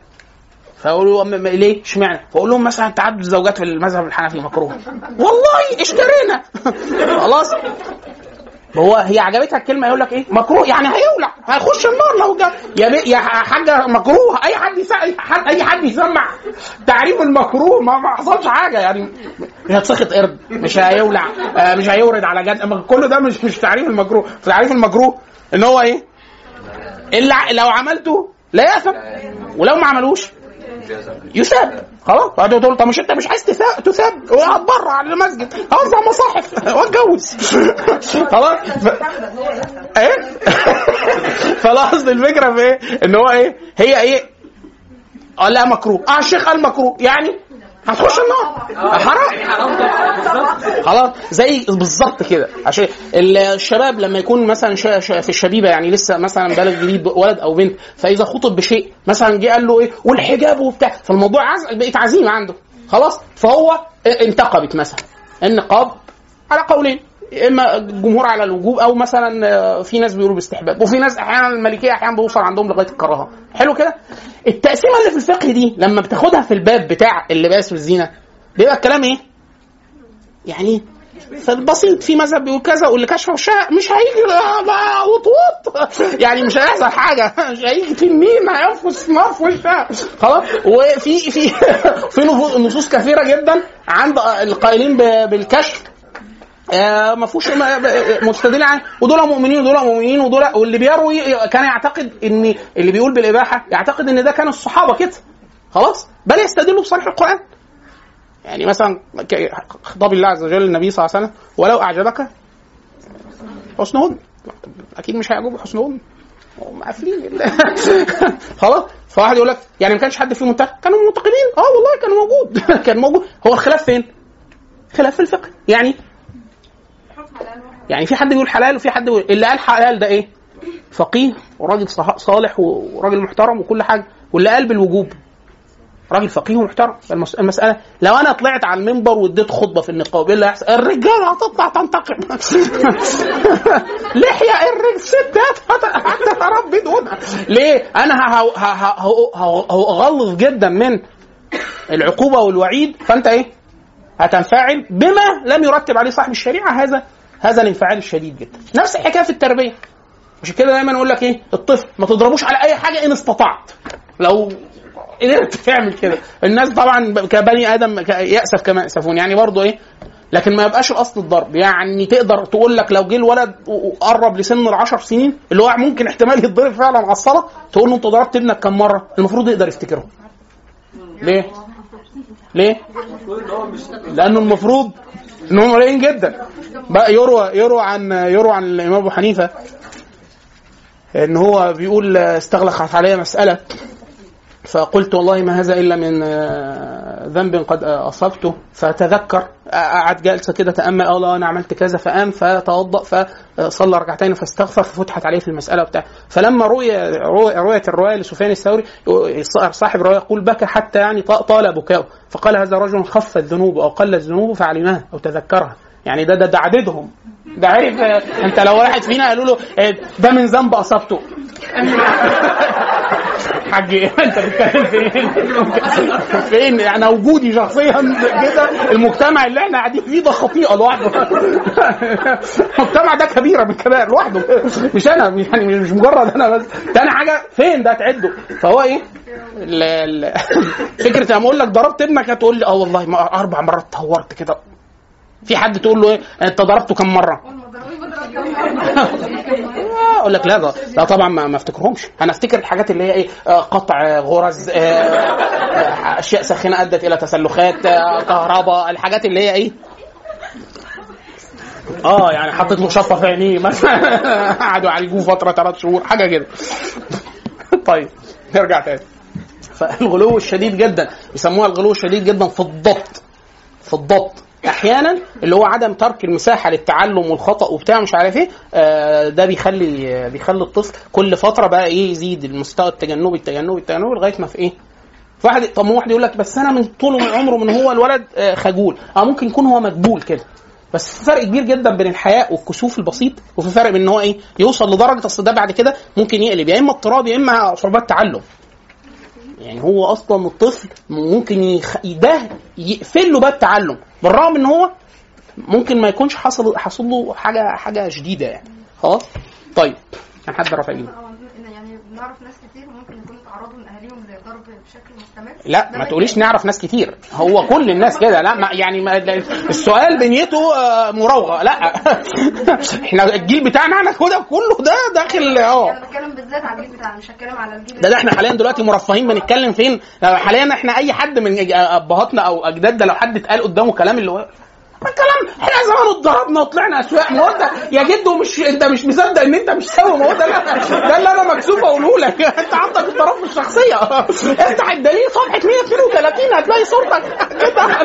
فاقول لهم "أم- ليه اشمعنى فاقول لهم مثلا تعدد الزوجات في المذهب الحنفي مكروه والله اشترينا خلاص هو هي عجبتها الكلمه يقول لك ايه مكروه يعني هيولع هيخش النار لو جا يا بي يا حاجه مكروه اي حد يسمع اي حد اي حد يسمع تعريف المكروه ما, ما حصلش حاجه يعني مش هتسخط قرد مش هيولع آه مش هيورد على جد أما كل ده مش مش تعريف المكروه تعريف المكروه ان هو ايه اللي ع- لو عملته لا يأثم ولو ما عملوش يساب خلاص بعد تقول طب مش انت مش عايز تساب تساب واقعد بره على المسجد اوزع مصاحف واتجوز خلاص ف... ايه فالقصد الفكره في ايه ان هو ايه هي ايه قال لا مكروه اه الشيخ قال مكروه يعني هتخش النار حرام خلاص زي بالظبط كده عشان الشباب لما يكون مثلا ش- ش- في الشبيبه يعني لسه مثلا بالغ جديد ولد او بنت فاذا خطب بشيء مثلا جه قال له ايه والحجاب وبتاع فالموضوع عز... بقت عزيمه عنده خلاص فهو انتقبت مثلا النقاب على قولين اما الجمهور على الوجوب او مثلا آه، في ناس بيقولوا باستحباب وفي ناس احيانا الملكيه احيانا بيوصل عندهم لغايه الكراهه حلو كده التقسيمه اللي في الفقه دي لما بتاخدها في الباب بتاع اللباس والزينه بيبقى الكلام ايه يعني فالبسيط في مذهب بيقول كذا واللي كشف وشها مش هيجي بقى وطوط يعني مش هيحصل حاجه مش هيجي تنين هينفس نار في وشها خلاص وفي في في نفو- نصوص كثيره جدا عند القائلين ب- بالكشف آه، ما فيهوش ما- ب- مستدل عليه ودول مؤمنين ودول مؤمنين ودول واللي بيروي كان يعتقد ان اللي بيقول بالاباحه يعتقد ان ده كان الصحابه كده خلاص بل يستدلوا بصريح القران يعني مثلا ك- خطاب الله عز وجل للنبي صلى الله عليه وسلم ولو اعجبك حسنهن اكيد مش هيعجبه حسنهن هم قافلين خلاص فواحد يقول لك يعني ما كانش حد فيهم منتهى كانوا منتقدين اه والله كان موجود كان موجود هو الخلاف فين؟ خلاف في الفقه يعني يعني في حد بيقول حلال وفي حد بيقول اللي قال حلال ده ايه؟ فقيه وراجل صح- صالح وراجل محترم وكل حاجه واللي قال بالوجوب راجل فقيه ومحترم المس- المساله لو انا طلعت على المنبر واديت خطبه في النقاب ايه اللي هيحصل؟ الرجاله هتطلع تنتقم لحيه الرجل الستات هت- هتتربي دونها ليه؟ انا ه- ه- ه- ه- ه- هغلظ جدا من العقوبه والوعيد فانت ايه؟ هتنفعل بما لم يرتب عليه صاحب الشريعه هذا هذا الانفعال الشديد جدا نفس الحكايه في التربيه عشان كده دايما اقول لك ايه الطفل ما تضربوش على اي حاجه ان استطعت لو قدرت تعمل كده الناس طبعا كبني ادم ك- ياسف كما ياسفون يعني برضه ايه لكن ما يبقاش الاصل الضرب يعني تقدر تقول لك لو جه الولد و- وقرب لسن العشر سنين اللي هو ممكن احتمال يتضرب فعلا على الصلاه تقول له انت ضربت ابنك كم مره المفروض يقدر يفتكرهم ليه ليه لانه المفروض ان هم قليلين جدا بقى يروى يروى عن يروى عن الامام ابو حنيفه ان هو بيقول استغلقت علي مساله فقلت والله ما هذا الا من آه، ذنب قد آه، اصبته فتذكر آه، قعد جلسه كده تامل اه لا انا عملت كذا فقام فتوضا فصلى ركعتين فاستغفر ففتحت عليه في المساله وبتاع فلما روي روي- رويت الروايه لسفيان الثوري صاحب الروايه يقول بكى حتى يعني ط- طال بكاؤه فقال هذا رجل خف الذنوب او قل الذنوب فعلمها او تذكرها يعني ده ده, ده عددهم ده عارف آه، انت لو واحد فينا قالوا له آه، ده من ذنب اصبته حاج إيه؟ انت بتتكلم فين؟ فين؟ انا وجودي شخصيا كده المجتمع اللي احنا قاعدين فيه ده خطيئه لوحده المجتمع ده كبيره من الكبائر لوحده مش انا يعني مش مجرد انا بس تاني حاجه فين ده تعده فهو ايه؟ ال- ال- فكره لما اقول لك ضربت ابنك هتقول لي اه والله ما اربع مرات تهورت كده في حد تقول له ايه انت ضربته كم مره؟ اقول لك لا ده لا طبعا ما, ما افتكرهمش انا افتكر الحاجات اللي هي ايه آه، قطع آه، غرز آه، آه، اشياء ساخنه ادت الى تسلخات آه، كهرباء الحاجات اللي هي ايه اه يعني حطيت له شطه في عينيه مثلا قعدوا يعالجوه فتره ثلاث شهور حاجه كده طيب نرجع تاني فالغلو الشديد جدا بيسموها الغلو الشديد جدا في الضبط في الضبط احيانا اللي هو عدم ترك المساحه للتعلم والخطا وبتاع مش عارف ايه آه، ده بيخلي آه، بيخلي الطفل كل فتره بقى ايه يزيد المستوى التجنبي التجنبي التجنبي لغايه ما في ايه في واحد طب ما واحد يقول لك بس انا من طول عمره من هو الولد آه، خجول اه ممكن يكون هو مقبول كده بس في فرق كبير جدا بين الحياء والكسوف البسيط وفي فرق بين ان هو ايه يوصل لدرجه اصل ده بعد كده ممكن يقلب يا اما اضطراب يا اما صعوبات تعلم يعني هو اصلا الطفل ممكن يخ... ده يقفل له باب التعلم بالرغم ان هو ممكن ما يكونش حصل حصل له حاجه حاجه شديده يعني خلاص طيب كان حد رافع ايده يعني بنعرف ناس كتير ممكن يكونوا تعرضوا من اهاليهم لضرب بشكل مستمر لا ده ما تقوليش نعرف ناس كتير هو كل الناس كده لا ما يعني ما السؤال بنيته آه، مراوغه لا احنا الجيل بتاعنا احنا كده كله ده داخل اه انا بتكلم بالذات على الجيل بتاعنا مش هتكلم على الجيل ده, ده احنا حاليا دلوقتي مرفهين بنتكلم فين آه، حاليا احنا اي حد من أج- ابهاتنا او اجدادنا لو حد اتقال قدامه كلام اللي هو الكلام احنا زمان اتضربنا وطلعنا اسواق ما هو ده يا جدو مش انت مش مصدق ان انت مش سوي ما هو ده اللي- ده اللي انا مكسوف اقوله لك انت عندك اضطراب في الشخصيه افتح الدليل صفحه 132 هتلاقي صورتك كده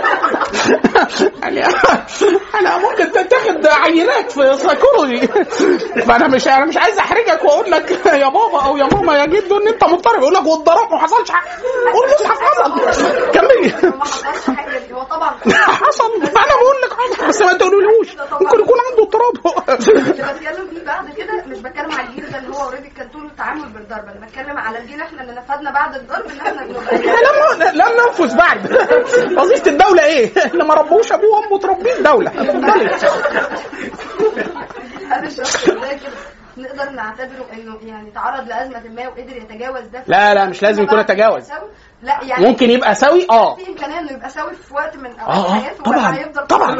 يعني انا ممكن تتاخد عينات في سايكولوجي فانا مش انا مش عايز احرجك واقول لك يا بابا او يا ماما يا جدو ان انت مضطرب يقول لك واتضربت ما حصلش حاجه قول مصحف حصل كملي ما حصلش حاجه هو طبعا حصل انا بقول لك حصل بس ما تقولولوش ممكن يكون عنده اضطراب اللي بتكلم فيه بعد كده مش بتكلم على الجيل ده اللي هو اوريدي كان طول التعامل بالضرب انا بتكلم على الجيل احنا اللي نفذنا بعد الضرب ان احنا بنبقى لم لم ننفذ بعد وظيفه الدوله ايه؟ اللي ما ربوش ابوه وامه تربيه دوله اتفضلي. هذا الشخص ده كده نقدر نعتبره انه يعني تعرض لازمه ما وقدر يتجاوز ده لا لا مش لازم يكون يتجاوز لا يعني ممكن يبقى سوي اه في امكانيه انه يبقى سوي في وقت من اه اوقات اه حياته طبعا ولا هيفضل طبعا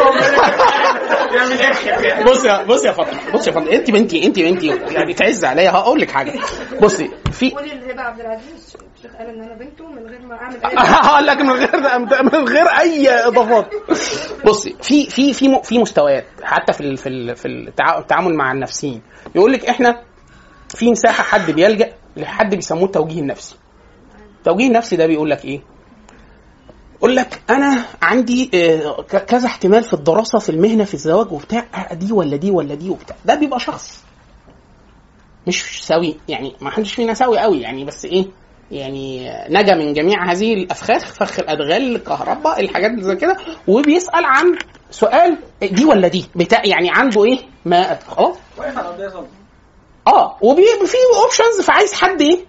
بص يا بص يا فاطمه بص يا فاطمه انت بنتي انت بنتي يعني تعز عليا هقول لك حاجه بصي في قولي لهبه عبد العزيز الشيخ قال ان انا بنته من غير ما اعمل اي هقول لك من غير من غير اي اضافات بصي في في في م- في مستويات حتى في ال- في ال- في التع- التعامل مع النفسيين يقول لك احنا في مساحه حد بيلجا لحد بيسموه التوجيه النفسي التوجيه النفسي ده بيقول لك ايه يقول لك انا عندي آه، ك- كذا احتمال في الدراسه في المهنه في الزواج وبتاع آه، دي ولا دي ولا دي وبتاع ده بيبقى شخص مش سوي يعني ما حدش فينا سوي قوي يعني بس ايه يعني نجا من جميع هذه الافخاخ فخ الادغال الكهرباء الحاجات اللي زي كده وبيسال عن سؤال دي ولا دي بتاع يعني عنده ايه ما خلاص واقف على قضيه صلب اه وفي اوبشنز فعايز حد ايه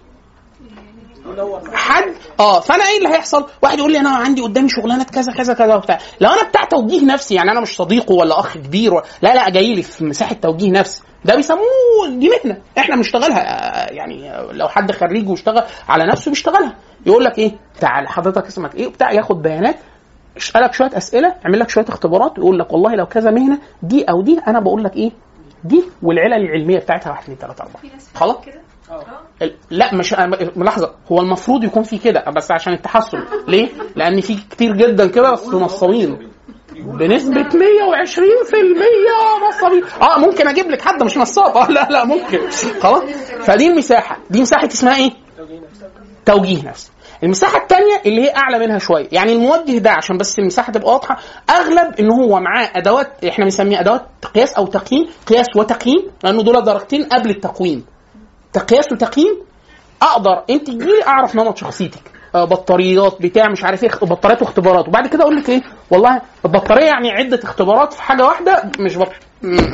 حد اه فانا ايه اللي هيحصل؟ واحد يقول لي انا عندي قدامي شغلانات كذا كذا كذا وبتاع، لو انا بتاع توجيه نفسي يعني انا مش صديقه ولا اخ كبير ولا لا لا جاي لي في مساحه توجيه نفسي ده بيسموه دي مهنه احنا بنشتغلها آه، يعني آه، لو حد خريج واشتغل على نفسه بيشتغلها يقول لك ايه تعال حضرتك اسمك ايه وبتاع ياخد بيانات يسالك شويه اسئله يعمل لك شويه اختبارات ويقول لك والله لو كذا مهنه دي او دي انا بقول لك ايه دي والعلل العلميه بتاعتها 1 2 3 4 في ناس فعلا خلاص كده ال- لا مش أنا- ملاحظه هو المفروض يكون في كده بس عشان التحسن ليه؟ لان في كتير جدا كده بس نصابين بنسبة 120% نصابين اه ممكن اجيب لك حد مش نصاب اه لا لا ممكن خلاص فدي المساحة دي مساحة اسمها ايه؟ توجيه نفسي المساحة الثانية اللي هي أعلى منها شوية، يعني الموجه ده عشان بس المساحة تبقى واضحة، أغلب إن هو معاه أدوات إحنا بنسميها أدوات قياس أو تقييم، قياس وتقييم، لأنه دول درجتين قبل التقويم. تقياس وتقييم اقدر انت تجيلي اعرف نمط شخصيتك آه، بطاريات بتاع مش عارف ايه بطاريات واختبارات وبعد كده اقول لك ايه والله البطاريه يعني عده اختبارات في حاجه واحده مش بط... مم.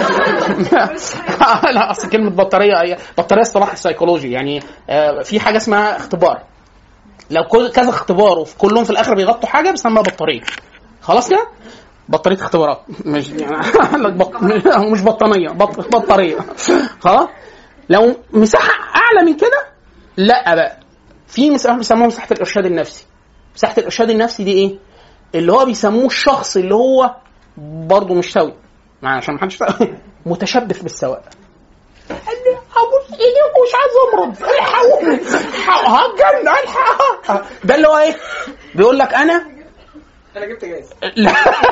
لا اصل كلمه بطاريه هي بطاريه اصطلاح سيكولوجي يعني آه، في حاجه اسمها اختبار لو كل كذا اختبار وفي كلهم في الاخر بيغطوا حاجه بيسموها بطاريه خلاص كده بطاريه اختبارات مش يعني بط... مش بطانيه بط... بطاريه خلاص لو مساحه اعلى من كده لا بقى في مساحه بيسموها مساحه الارشاد النفسي مساحه الارشاد النفسي دي ايه اللي هو بيسموه الشخص اللي هو برضه مش سوي يعني عشان ما حدش متشبث بالسواء قال لي ابوس ايديك ومش عايز امرض الحقوني هتجنن الحق ده اللي هو ايه بيقول لك انا انا جبت جايزه لا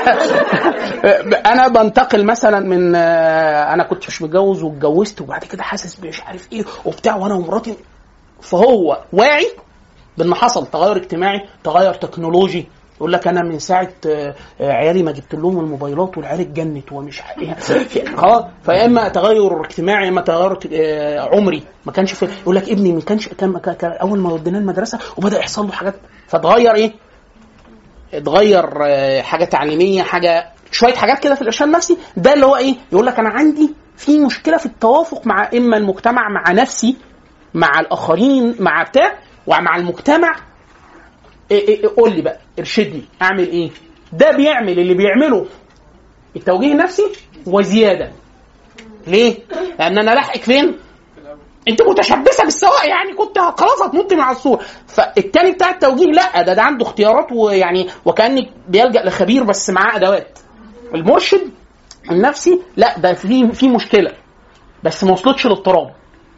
انا بنتقل مثلا من آه، انا كنت مش متجوز واتجوزت وبعد كده حاسس مش عارف ايه وبتاع وانا ومراتي فهو واعي بان حصل تغير اجتماعي تغير تكنولوجي يقول لك انا من ساعه آه، آه، عيالي ما جبت لهم الموبايلات والعيال اتجنت ومش عارف إيه. خلاص فيا اما تغير اجتماعي يا اما تغير آه، عمري ما كانش في يقول لك ابني ما كانش كان كان- كان اول ما وديناه المدرسه وبدا يحصل له حاجات فتغير ايه اتغير آه، حاجه تعليميه حاجه شويه حاجات كده في الارشاد النفسي ده اللي هو ايه يقول لك انا عندي في مشكله في التوافق مع اما المجتمع مع نفسي مع الاخرين مع بتاع ومع المجتمع إيه إيه إيه قول لي بقى ارشدني اعمل ايه ده بيعمل اللي بيعمله التوجيه النفسي وزياده ليه لان انا لاحقك فين انت متشبثه بالسواق يعني كنت خلاص هتنط مع السور فالتاني بتاع التوجيه لا ده ده عنده اختيارات ويعني وكانك بيلجا لخبير بس معاه ادوات المرشد النفسي لا ده في في مشكله بس ما وصلتش للاضطراب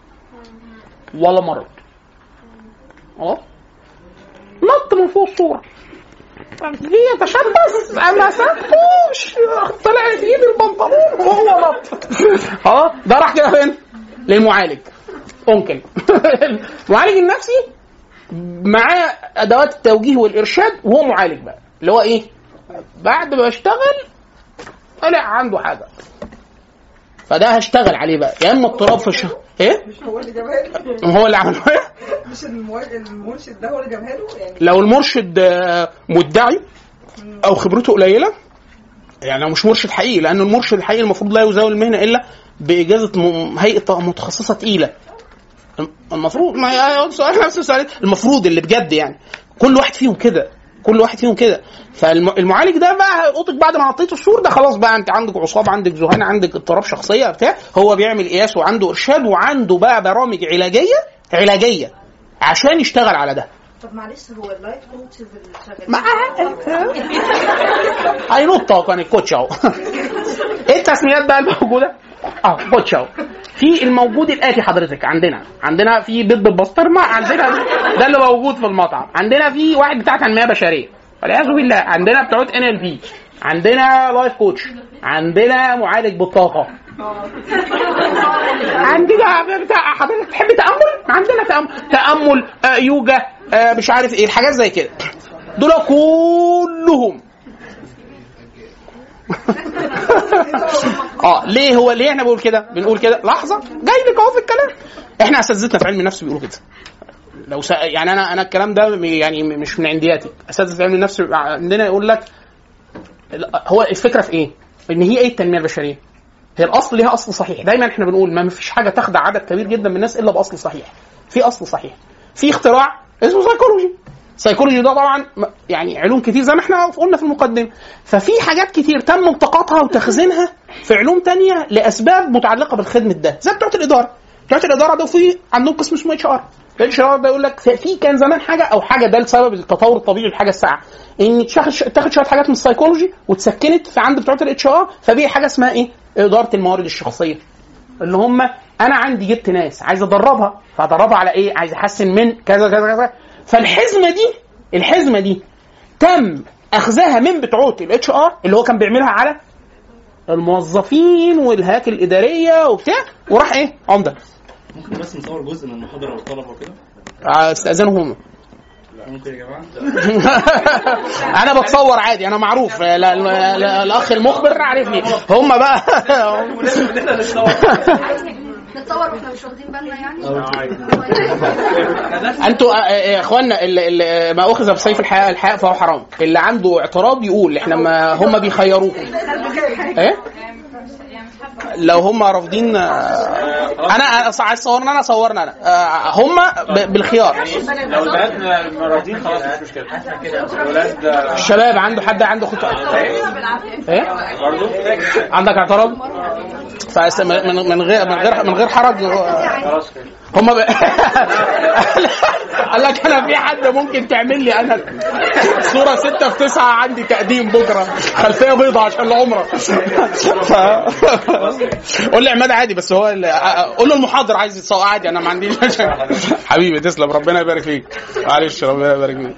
ولا مرض اه نط من فوق الصوره دي يتشبث انا سبتوش طلع في ايد البنطلون وهو نط اه ده راح كده فين؟ للمعالج ممكن المعالج النفسي معاه ادوات التوجيه والارشاد وهو معالج بقى اللي هو ايه بعد ما اشتغل طلع عنده حاجه فده هشتغل عليه بقى يا اما اضطراب في الشهر ايه مش هو اللي جابها له هو اللي عمله ايه مش المو- المرشد ده هو اللي جابها له يعني لو المرشد آه، مدعي او خبرته قليله يعني لو مش مرشد حقيقي لان المرشد الحقيقي المفروض لا يزاول المهنه الا باجازه م- هيئه متخصصه تقيله المفروض ما هي سؤال نفس السؤال المفروض اللي بجد يعني كل واحد فيهم كده كل واحد فيهم كده فالمعالج ده بقى هيلقطك بعد ما حطيت السور ده خلاص بقى انت عندك عصاب عندك ذهان عندك اضطراب شخصيه بتاع هو بيعمل قياس وعنده ارشاد وعنده بقى برامج علاجيه علاجيه عشان يشتغل على ده طب معلش هو اللايف كوتشز اللي شغالين مع هينط اهو كان الكوتش اهو ايه التسميات بقى الموجوده؟ اه كوتش اهو في الموجود الاتي حضرتك عندنا عندنا في بيض بالبسطرمه عندنا ده اللي موجود في المطعم عندنا في واحد بتاع تنميه بشريه والعياذ بالله عندنا بتوع ان ال بي عندنا لايف كوتش عندنا معالج بالطاقه عندنا بتاع حضرتك تحب تامل عندنا تامل تامل آه يوجا آه مش عارف ايه الحاجات زي كده دول كلهم اه ليه هو ليه احنا بنقول كده بنقول كده لحظه جاي لك اهو في الكلام احنا اساتذتنا في علم النفس بيقولوا كده لو سا... يعني انا انا الكلام ده م- يعني م- مش من عندياتي اساتذه علم النفس بيبقى عندنا يقول لك ال- هو الفكره في ايه؟ ان هي ايه التنميه البشريه؟ هي الاصل ليها اصل صحيح دايما احنا بنقول ما فيش حاجه تخدع عدد كبير جدا من الناس الا باصل صحيح في اصل صحيح في اختراع اسمه سايكولوجي السيكولوجي ده طبعا م- يعني علوم كتير زي ما احنا قلنا في المقدمه ففي حاجات كتير تم التقاطها وتخزينها في علوم تانية لاسباب متعلقه بالخدمه ده زي بتوع الاداره بتوع الاداره ده في عندهم قسم اسمه اتش ار الاتش ار ده يقول لك في كان زمان حاجه او حاجه ده لسبب التطور الطبيعي للحاجه الساعه ان تاخد تاخد شويه حاجات من السيكولوجي واتسكنت في عند بتوع الاتش ار فبقي حاجه اسمها ايه؟ اداره الموارد الشخصيه اللي هم انا عندي جبت ناس عايز ادربها فادربها على ايه؟ عايز احسن من كذا كذا كذا فالحزمه دي الحزمه دي تم اخذها من بتوع الاتش ار اللي هو كان بيعملها على الموظفين والهياكل الاداريه وبتاع وراح ايه؟ عمده ممكن بس نصور جزء من المحاضرة للطلبة وكده استاذنهم هم ممكن يا جماعة انا بتصور عادي انا معروف لا- لا- لا- الاخ المخبر عارفني هم بقى مناسب ان احنا نتصور نتصور واحنا مش واخدين بالنا يعني انتوا آه، آه، يا اخوانا اللي اللي ما اخذ بسيف الحياء الحياء فهو حرام اللي عنده اعتراض يقول احنا ما هم بيخيروكم ايه لو هم رافضين آه، انا أنا عايز صورنا انا صورنا انا آه، هم ب- بالخيار لو البنات راضيين خلاص مش مشكله الولاد الشباب عنده حد عنده خطأ ايه برضه عندك اعتراض فأس- من من غير من غير من غير حرج آه، خلاص كده هم ب... قال لك انا في حد ممكن تعمل لي انا صوره 6 في 9 عندي تقديم بكره خلفيه بيضاء عشان العمره ف... قول لي عماد عادي بس هو اللي... قول له المحاضر عايز يتصور عادي انا ما عنديش مشاكل. حبيبي تسلم ربنا يبارك فيك معلش ربنا يبارك فيك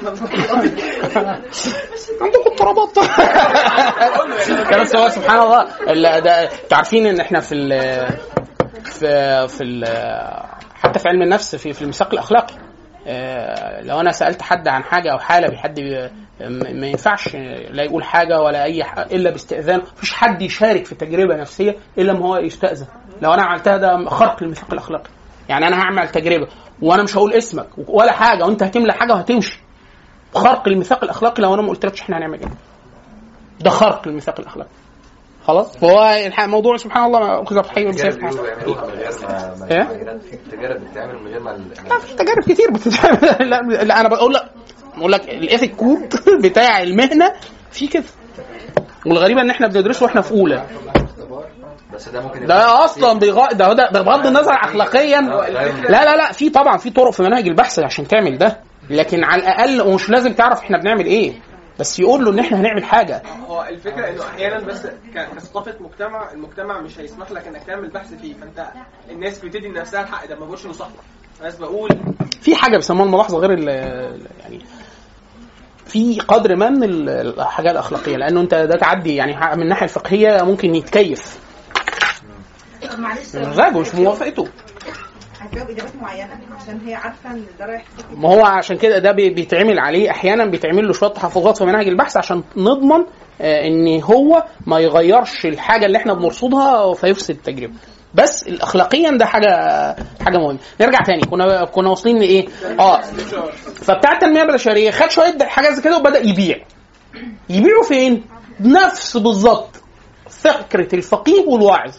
عندكم اضطرابات كان بس هو سبحان الله ال- ده انتوا عارفين ان احنا في ال في في ال- حتى في علم النفس في في الميثاق الاخلاقي آه، لو انا سالت حد عن حاجه او حاله بحد بي- م- ما ينفعش لا يقول حاجه ولا اي ح- الا باستئذان مفيش حد يشارك في تجربه نفسيه الا ما هو يستاذن لو انا عملتها ده خرق للميثاق الاخلاقي يعني انا هعمل تجربه وانا مش هقول اسمك ولا حاجه وانت هتملى حاجه وهتمشي خرق الميثاق الاخلاقي لو انا ما قلتلكش احنا هنعمل ايه ده خرق الميثاق الاخلاقي خلاص فهو الح- الموضوع سبحان الله ما اخذ بحي بسيف تجارب بيعملوها من غير ما ما إيه؟ التغييرات في تجارب بتتعمل من غير ما ال- لا في تجارب كتير بتتعمل لا, لا انا بقول لك بقول لك الايثيك كود بتاع المهنه في كده والغريبه ان احنا بندرسه واحنا في اولى بس ده ممكن ده اصلا بيغ... ده ده ده بغض النظر اخلاقيا لا لا لا في طبعا في طرق في مناهج البحث عشان تعمل ده لكن على الاقل ومش لازم تعرف احنا بنعمل ايه بس يقول له ان احنا هنعمل حاجه هو الفكره انه احيانا بس ك- كثقافه مجتمع المجتمع مش هيسمح لك انك تعمل بحث فيه فانت الناس بتدي لنفسها الحق ده ما بقولش انه صح بس بقول في حاجه بيسموها الملاحظه غير ال- ال- يعني في قدر ما من ال- الحاجات الاخلاقيه لانه انت ده تعدي يعني من الناحيه الفقهيه ممكن يتكيف طب معلش مزاجه مش موافقته هتجاوب اجابات معينه عشان هي عارفه ان ده رايح في ما هو عشان كده ده بي- بيتعمل عليه احيانا بيتعمل له شويه تحفظات في منهج البحث عشان نضمن آه، ان هو ما يغيرش الحاجه اللي احنا بنرصدها فيفسد التجربه بس اخلاقيا ده حاجه حاجه مهمه نرجع تاني كنا كنا واصلين لايه اه فبتاع التنميه البشريه خد شويه حاجات زي كده وبدا يبيع يبيعوا فين نفس بالظبط فكره الفقيه والواعظ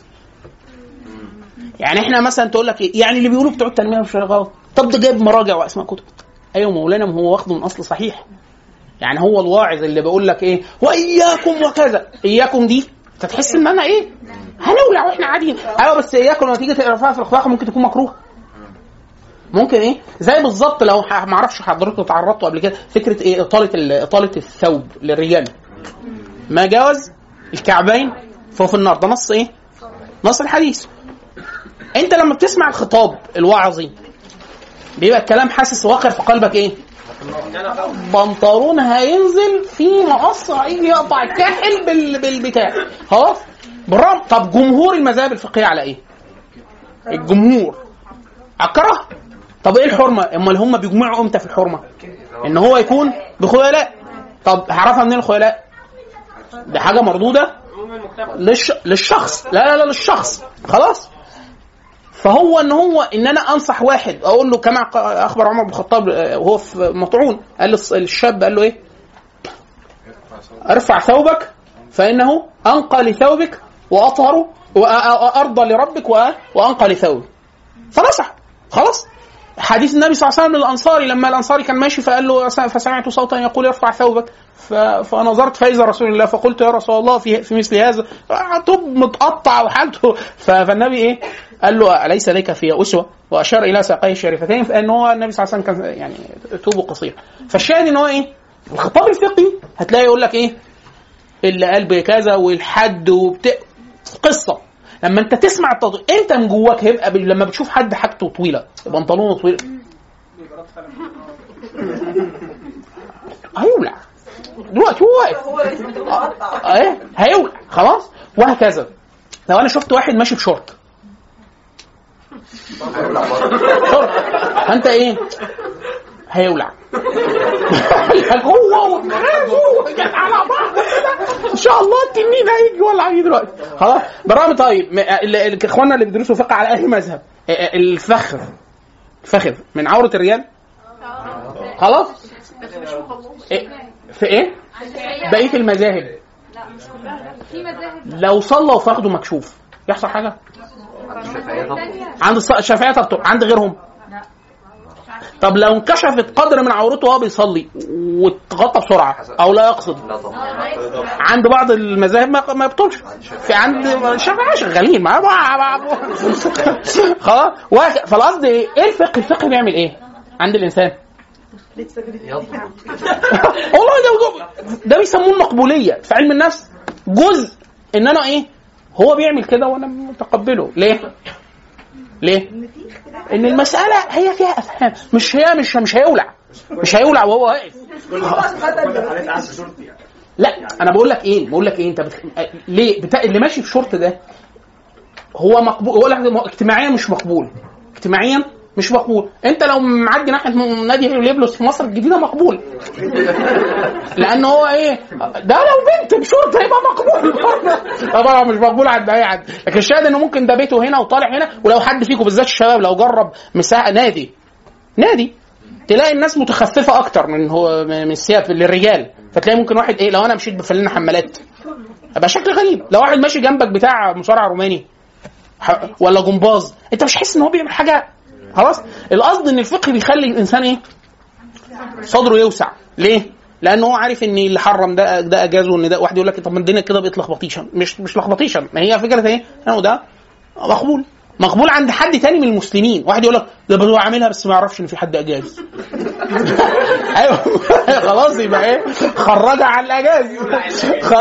يعني احنا مثلا تقول لك ايه يعني اللي بيقولوا بتوع التنميه مش غلط طب ده جايب مراجع واسماء كتب ايوه مولانا ما هو واخده من اصل صحيح يعني هو الواعظ اللي بيقول لك ايه واياكم وكذا اياكم دي انت تحس ان انا ايه هنولع واحنا قاعدين ايوه بس اياكم لما تيجي تقرا فيها في الاخلاق ممكن تكون مكروه ممكن ايه زي بالظبط لو ح- ما اعرفش حضرتك تعرضتوا قبل كده فكره ايه اطاله ال- اطاله الثوب للرجال ما جاوز الكعبين فهو في النار ده نص ايه نص الحديث انت لما بتسمع الخطاب الوعظي بيبقى الكلام حاسس واقع في قلبك ايه بنطلون هينزل في مقص هيجي يقطع الكاحل بال... بالبتاع خلاص بالرغم طب جمهور المذاهب الفقهيه على ايه الجمهور على الكراهه طب ايه الحرمه امال هم بيجمعوا امتى في الحرمه ان هو يكون بخيلاء طب هعرفها منين الخيلاء دي حاجه مردوده عموم المجتمع للش... للشخص لا لا لا للشخص خلاص فهو ان هو ان انا انصح واحد اقول له كما ق- اخبر عمر بن الخطاب آه، وهو في مطعون قال للص- للشاب قال له ايه؟ ارفع ثوبك فانه انقى لثوبك واطهر وارضى لربك وأ- وانقى لثوبك فنصح خلاص حديث النبي صلى الله عليه وسلم للانصاري لما الانصاري كان ماشي فقال له فسمعت صوتا يقول ارفع ثوبك ف- فنظرت فاذا رسول الله فقلت يا رسول الله في في مثل هذا طب متقطع وحالته ف- فالنبي ايه؟ قال له اليس لك في اسوه؟ واشار الى ساقيه الشريفتين فان هو النبي صلى الله عليه وسلم كان يعني توبه قصير فالشاهد ان هو ايه؟ الخطاب الفقهي هتلاقي يقول لك ايه؟ اللي قال بكذا والحد وبت... قصه لما انت تسمع التطويل انت من جواك هيبقى بال- لما بتشوف حد حاجته طويله بنطلونه طويل هيولع دلوقتي هو واقف هو لسه متقطع ايه هيولع خلاص وهكذا لو انا شفت واحد ماشي بشورت هيولع بره شورت فانت ايه هيولع هو ومراته جت على بعض كده ان شاء الله التنين هيجي ولا هيجي دلوقتي خلاص برغم طيب م- ال- ال- اخواننا اللي بيدرسوا فقه على اي مذهب ا- ا- الفخذ الفخذ من عوره الرجال خلاص إيه؟ في ايه بقيه المذاهب في مذاهب لو صلى وفخده مكشوف يحصل حاجه الشافعية طب عند الص- الشافعيه طب عند غيرهم طب لو انكشفت قدر من عورته وهو بيصلي واتغطى بسرعه او لا يقصد لا طبعا عند بعض المذاهب ما ما يبطلش في عند الشافعيه شغالين مع بعض خلاص وهك- فالقصد ايه؟ ايه الفقه؟ الفقه بيعمل ايه؟ عند الانسان والله ده ده بيسموه المقبوليه في علم النفس جزء ان انا ايه؟ هو بيعمل كده وانا متقبله ليه؟ ليه؟ ان المساله هي فيها افهام مش هي مش مش هيولع مش هيولع وهو واقف لا انا بقول لك ايه بقول لك ايه انت بتخ... ليه بتا... اللي ماشي في شورت ده هو مقبول هو لك اجتماعيا مش مقبول اجتماعيا مش مقبول انت لو معدي ناحيه م- نادي ليبلوس في مصر الجديده مقبول لان هو ايه ده لو بنت بشورت هيبقى مقبول طبعا مش مقبول عند اي حد لكن الشاهد انه ممكن ده بيته هنا وطالع هنا ولو حد فيكم بالذات الشباب لو جرب مساحه نادي نادي تلاقي الناس متخففه اكتر من هو من الثياب للرجال فتلاقي ممكن واحد ايه لو انا مشيت بفلنا حمالات ابقى شكل غريب لو واحد ماشي جنبك بتاع مصارع روماني ح- ولا جمباز انت مش حاسس ان هو بيعمل حاجه خلاص القصد ان الفقه بيخلي الانسان ايه صدره يوسع ليه لان هو عارف ان اللي حرم ده ده اجازه وان ده واحد يقول لك طب ما الدنيا كده بقت لخبطيشن مش مش لخبطيشن ما هي فكره ايه انه ده مقبول مقبول عند حد تاني من المسلمين واحد يقول لك ده هو عاملها بس ما يعرفش ان في حد اجاز ايوه خلاص يبقى ايه خرجها على الاجاز خر...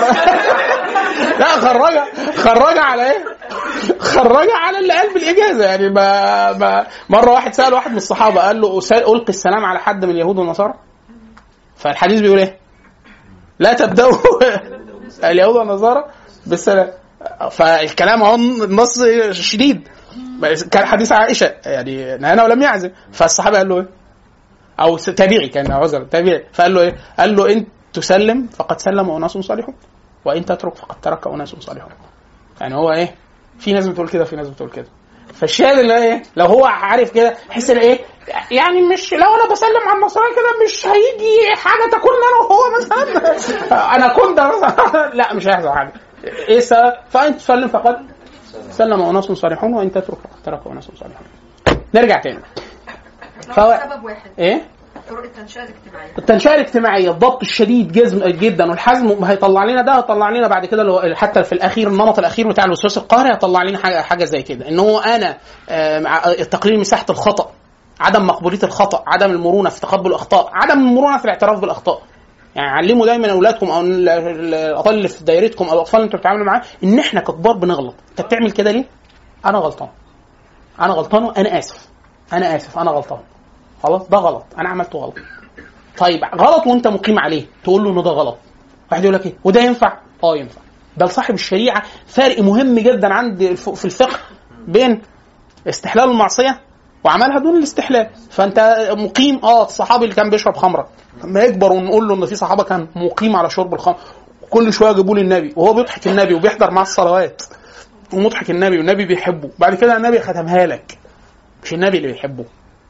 لا خرجها خرجها على ايه خرجها على اللي قال بالاجازه يعني ما, ما مره واحد سال واحد من الصحابه قال له "أسال- القي السلام على حد من اليهود والنصارى فالحديث بيقول ايه لا تبداوا اليهود والنصارى بالسلام فالكلام اهو النص شديد بس كان حديث عائشه يعني نهانا ولم يعزم فالصحابه قال له ايه او س- تابعي كان عذر تابعي فقال له ايه؟ قال له ان تسلم فقد سلم اناس صالحون وان تترك فقد ترك اناس صالحون. يعني هو ايه؟ في ناس بتقول كده في ناس بتقول كده. فالشاهد اللي هو ايه؟ لو هو عارف كده يحس ان ايه؟ يعني مش لو انا بسلم على النصراني كده مش هيجي حاجه تاكلنا انا وهو مثلا انا كنت مثلا لا مش هيحصل حاجه. ايه السبب؟ فان تسلم فقد سلم اناس صالحون وان تترك فقد ترك اناس صالحون. نرجع تاني. فهو سبب واحد ايه؟ طرق التنشئه الاجتماعيه التنشئه الاجتماعيه الضبط الشديد جزم جدا والحزم هيطلع لنا ده هيطلع لنا بعد كده اللي هو حتى في الاخير النمط الاخير بتاع الوسواس القهري هيطلع لنا حاجه حاجه زي كده ان هو انا آه، مع تقليل مساحه الخطا عدم مقبوليه الخطا عدم المرونه في تقبل الاخطاء عدم المرونه في الاعتراف بالاخطاء يعني علموا دايما اولادكم او ال- ال- الاطفال اللي في دايرتكم او الاطفال اللي انتوا بتتعاملوا معاهم ان احنا ككبار بنغلط انت بتعمل كده ليه انا غلطان انا غلطان وانا اسف انا اسف انا غلطان خلاص ده غلط انا عملته غلط طيب غلط وانت مقيم عليه تقول له ان ده غلط واحد يقول لك ايه وده ينفع اه ينفع بل صاحب الشريعه فرق مهم جدا عند الف- في الفقه بين استحلال المعصيه وعملها دون الاستحلال فانت مقيم اه الصحابي اللي كان بيشرب خمره لما يكبر ونقول له ان في صحابه كان مقيم على شرب الخمر كل شويه يجيبوا لي النبي وهو بيضحك النبي وبيحضر معاه الصلوات ومضحك النبي والنبي بيحبه بعد كده النبي ختمها لك مش النبي اللي بيحبه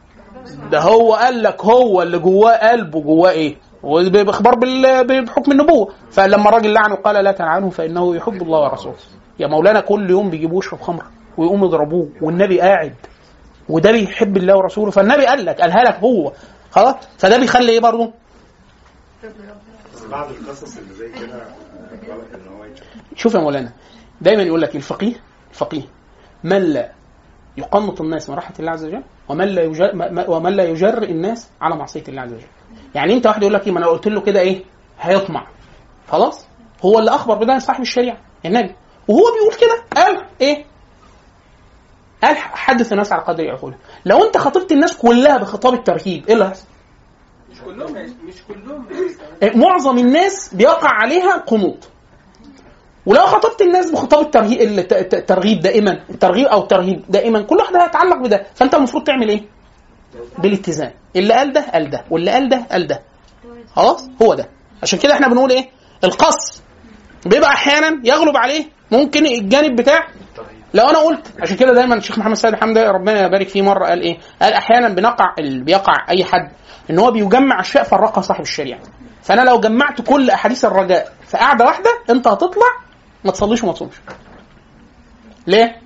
ده هو قال لك هو اللي جواه قلبه جواه ايه وباخبار بال- بحكم النبوه فلما الراجل لعنه قال لا تلعنه فانه يحب الله ورسوله يا مولانا كل يوم بيجيبوه يشرب خمر ويقوموا يضربوه والنبي قاعد وده بيحب الله ورسوله فالنبي قال لك قالها لك هو خلاص فده بيخلي ايه برضه بس بعض القصص اللي زي كده غلط ان هو يتشاف شوف يا مولانا دايما يقول لك الفقيه الفقيه من لا يقنط الناس من رحمه الله عز وجل ومن لا يجر ومن لا يجرئ الناس على معصيه الله عز وجل. يعني انت واحد يقول لك ايه ما انا قلت له كده ايه هيطمع خلاص هو اللي اخبر بده صاحب الشريعه النبي وهو بيقول كده قال ايه؟ قال حدث الناس على قدر عقولها لو انت خاطبت الناس كلها بخطاب الترهيب ايه اللي هيحصل؟ مش كلهم مش كلهم معظم الناس بيقع عليها قنوط ولو خاطبت الناس بخطاب الترهيب الت- الت- الترغيب دائما الترغيب او الترهيب دائما كل واحد هيتعلق بده فانت المفروض تعمل ايه؟ بالاتزان اللي قال ده قال ده واللي قال ده قال ده خلاص هو ده عشان كده احنا بنقول ايه؟ القص بيبقى احيانا يغلب عليه ممكن الجانب بتاع لو انا قلت عشان كده دايما الشيخ محمد سيد حمدي ربنا يبارك فيه مره قال ايه؟ قال احيانا بنقع ال- بيقع اي حد ان هو بيجمع اشياء فرقها صاحب الشريعه. فانا لو جمعت كل احاديث الرجاء في قاعده واحده انت هتطلع ما تصليش وما تصومش. ليه؟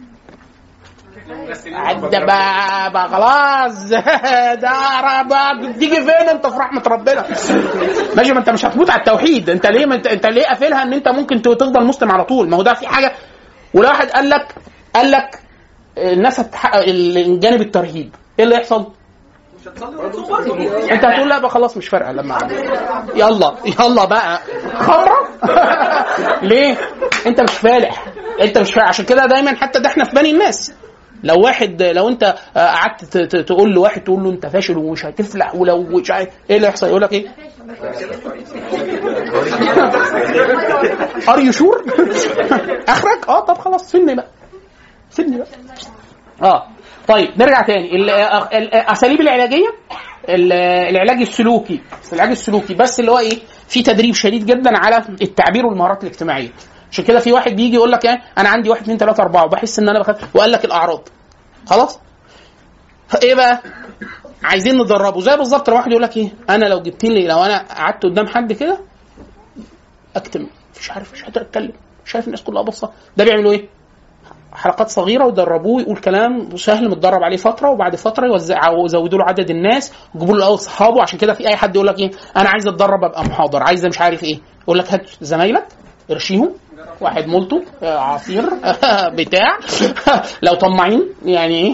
عدى بقى, بقى خلاص ده بقى تيجي فين انت في رحمه ربنا ماشي ما انت مش هتموت على التوحيد انت ليه ما انت, انت ليه قافلها ان انت ممكن تفضل مسلم على طول ما هو ده في حاجه ولو واحد قال لك قال لك الناس هتحقق الجانب الترهيب ايه اللي يحصل؟ مش هتصلي ولا تصوم برضه. انت هتقول لا بقى خلاص مش فارقه لما أعمل. يلا يلا بقى خمره ليه؟ انت مش فالح انت مش فالح عشان كده دايما حتى ده احنا في بني الناس لو واحد لو انت آه، قعدت ت- ت- تقول لواحد تقول له انت فاشل ومش هتفلح ولو مش عارف ايه اللي يحصل يقول لك ايه؟ ار يو شور؟ اخرك؟ اه طب خلاص سني بقى سني بقى اه طيب نرجع تاني ال- ال- الاساليب العلاجيه ال- العلاج السلوكي العلاج السلوكي بس اللي هو ايه في تدريب شديد جدا على التعبير والمهارات الاجتماعيه عشان كده في واحد بيجي يقول لك ايه انا عندي واحد اثنين ثلاثه اربعه وبحس ان انا بخاف وقال لك الاعراض خلاص ايه بقى عايزين ندربه زي بالظبط لو واحد يقول لك ايه انا لو جبت لي لو انا قعدت قدام حد كده اكتم مش عارف مش قادر اتكلم شايف الناس كلها باصه ده بيعملوا ايه حلقات صغيره ويدربوه يقول كلام سهل متدرب عليه فتره وبعد فتره يوزعوا يزودوا له عدد الناس يجيبوا له الاول صحابه عشان كده في اي حد يقول لك ايه انا عايز اتدرب ابقى محاضر عايز مش عارف ايه يقول لك هات زمايلك ارشيهم واحد مولتو آه، عصير بتاع لو طماعين يعني ايه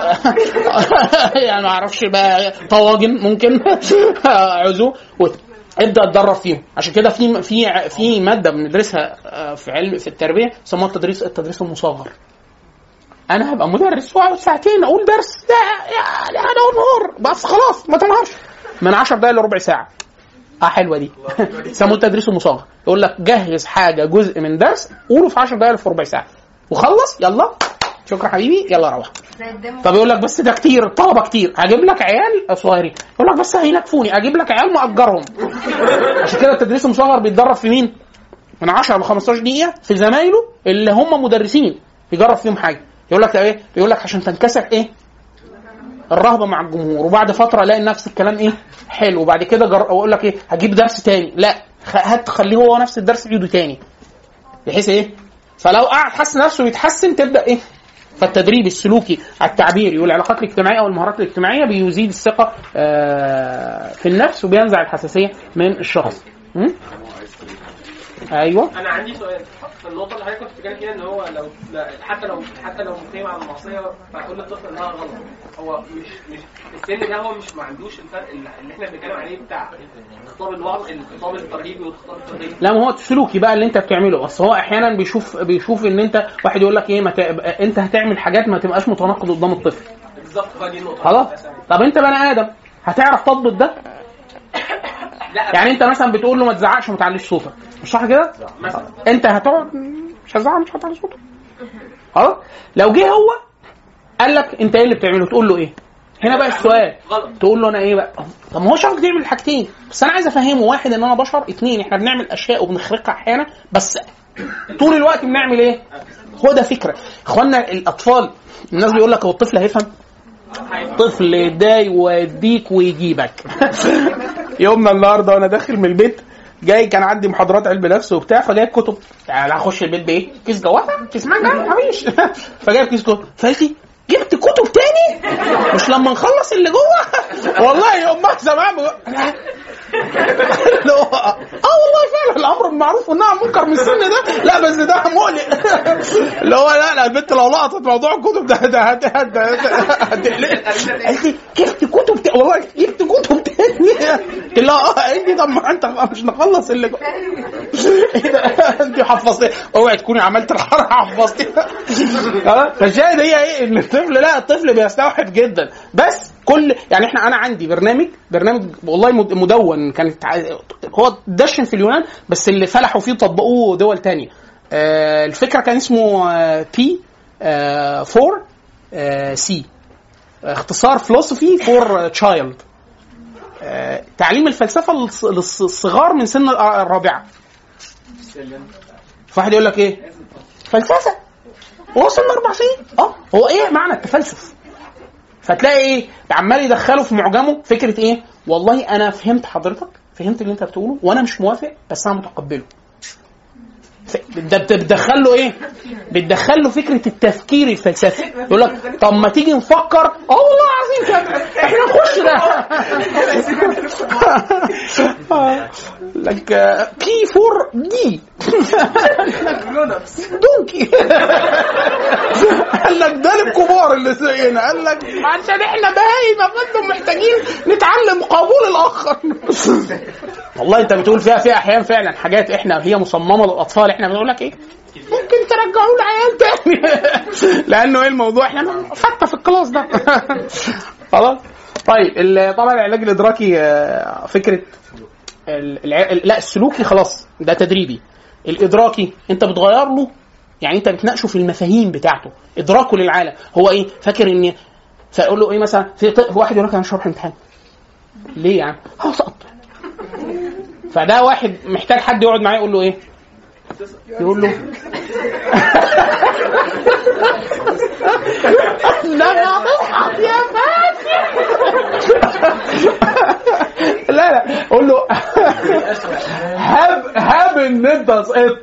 يعني ما اعرفش بقى طواجن ممكن عزو وت- ابدا اتدرب فيهم عشان كده في في في ماده بندرسها آه، في علم في التربيه اسمها التدريس التدريس المصغر انا هبقى مدرس واقعد ساعتين اقول درس ده يعني انا انهار بس خلاص ما تنهارش من 10 دقايق لربع ساعه اه حلوه دي يسموه التدريس المصغر يقول لك جهز حاجه جزء من درس قوله في 10 دقايق في ربع ساعه وخلص يلا شكرا حبيبي يلا روح طب يقول لك بس ده كتير الطلبه كتير هجيب لك عيال صغيرين يقول لك بس هينكفوني اجيب لك عيال مأجرهم عشان كده التدريس المصغر بيتدرب في مين؟ من 10 ل 15 دقيقه في زمايله اللي هم مدرسين يجرب فيهم حاجه يقول لك ايه؟ يقول لك عشان تنكسر ايه؟ الرهبه مع الجمهور وبعد فتره الاقي نفس الكلام ايه؟ حلو وبعد كده جر... اقول لك ايه؟ هجيب درس تاني لا خ- هات خليه هو نفس الدرس يعيده تاني بحيث ايه؟ فلو قعد حس نفسه بيتحسن تبدا ايه؟ فالتدريب السلوكي على التعبيري والعلاقات الاجتماعيه او المهارات الاجتماعيه بيزيد الثقه آه، في النفس وبينزع الحساسيه من الشخص. م? ايوه انا عندي سؤال في النقطه اللي حضرتك كنت بتتكلم فيها ان هو لو لا- حتى لو حتى لو مقيم على المعصيه فكل الطفل انها غلط هو مش مش السن ده هو مش ما عندوش الفرق اللي اللي احنا بنتكلم عليه بتاع خطاب الوعظ الخطاب الترهيبي والخطاب الترهيبي لا ما هو السلوكي بقى اللي انت بتعمله بس هو احيانا بيشوف بيشوف ان انت واحد يقول لك ايه ما ت... انت هتعمل حاجات ما تبقاش متناقض قدام الطفل بالظبط فدي النقطه خلاص طب انت بني ادم هتعرف تضبط ده لا يعني انت مثلا بتقول له ما تزعقش وما تعليش صوتك مش صح كده مثلا انت هتقعد مش هزعق مش هتعلي صوتك خلاص لو جه هو قال لك انت ايه اللي بتعمله تقول له ايه هنا بقى السؤال غلط تقول له انا ايه بقى طب ما هو شخص بيعمل الحاجتين بس انا عايز افهمه واحد ان انا بشر اتنين احنا بنعمل اشياء وبنخرقها احيانا بس طول الوقت بنعمل ايه هو ده فكره اخوانا الاطفال الناس بيقول لك هو الطفل هيفهم طفل ده يوديك ويجيبك يومنا النهارده وانا داخل من البيت جاي كان عندي محاضرات علم نفس وبتاع فجايب كتب يعني هخش البيت بايه؟ كيس جوافه كيس مانجا مفيش فجايب كيس كتب فقالت لي جبت كتب تاني مش لما نخلص اللي جوه والله امها زمان اللي هو اه والله فعلا الامر بالمعروف والنهي عن المنكر من السن ده لا بس ده مقلق اللي هو لا لا البنت لو لقطت موضوع الكتب ده ده هت- هت- هت- هتقلق قالت لي جبت كتب تاني والله جبت كتب تاني قلت لها اه قالت لي طب ما انت مش نخلص اللي جوه ايه ده انت حفظتي اوعي تكوني عملت الحركه حفظتيها اه فالشاهد هي ايه ان الطفل لا الطفل بيستوحب جدا بس كل يعني احنا انا عندي برنامج برنامج والله مد- مدون كانت ع- هو دشن في اليونان بس اللي فلحوا فيه طبقوه دول تانية آه الفكره كان اسمه بي 4 سي اختصار فلوسفي فور تشايلد تعليم الفلسفه للص- للصغار من سن الرابعه فواحد يقول لك ايه فلسفه هو وصل لاربع سنين اه هو ايه معنى التفلسف فتلاقي ايه عمال يدخله في معجمه فكره ايه والله انا فهمت حضرتك فهمت اللي انت بتقوله وانا مش موافق بس انا متقبله ف- ده بت- بتدخل له ايه بتدخل له فكره التفكير الفلسفي يقول لك طب ما تيجي نفكر اه والله العظيم كده احنا نخش ده آه. لك بي 4 دي دونكي قال لك ده للكبار اللي زينا قال لك عشان احنا بهايم يا فندم محتاجين نتعلم قبول الاخر والله انت بتقول فيها في احيان فعلا حاجات احنا هي مصممه للاطفال احنا بنقول لك ايه ممكن ترجعوا العيال تاني لانه ايه الموضوع احنا فته في الكلاس ده خلاص طيب ال- طبعا العلاج الادراكي آه، فكره ال- الع- ال- لا السلوكي خلاص ده تدريبي الادراكي انت بتغير له يعني انت بتناقشه في المفاهيم بتاعته ادراكه للعالم هو ايه فاكر ان فاقول له ايه مثلا في ط- واحد يقول لك انا مش هروح امتحان ليه يعني هسقط فده واحد محتاج حد يقعد معاه يقول له ايه يقول له لا هتسقط يا فاشل لا لا قول له هب هب ان انت سقطت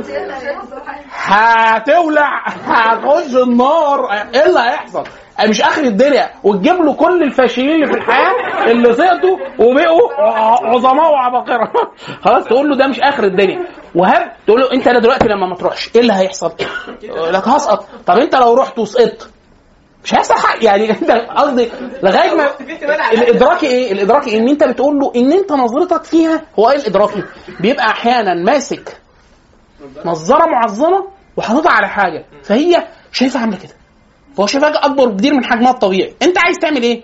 هتولع هتخش النار ايه اللي هيحصل؟ مش اخر الدنيا وتجيب له كل الفاشلين اللي في الحياه اللي سقطوا وبقوا عظماء وعباقره خلاص تقول له ده مش اخر الدنيا وهب تقول له انت لا دلوقتي لما ما تروحش ايه اللي هيحصل؟ يقول لك هسقط طب انت لو رحت وسقطت مش هيحصل حاجه يعني انت قصدي لغايه ما الادراكي ايه؟ الادراكي ان انت بتقول له ان انت نظرتك فيها هو ايه الادراكي؟ بيبقى احيانا ماسك نظاره معظمه وحاططها على حاجه فهي شايفها عامله كده فهو شايفها اكبر بكتير من حجمها الطبيعي انت عايز تعمل ايه؟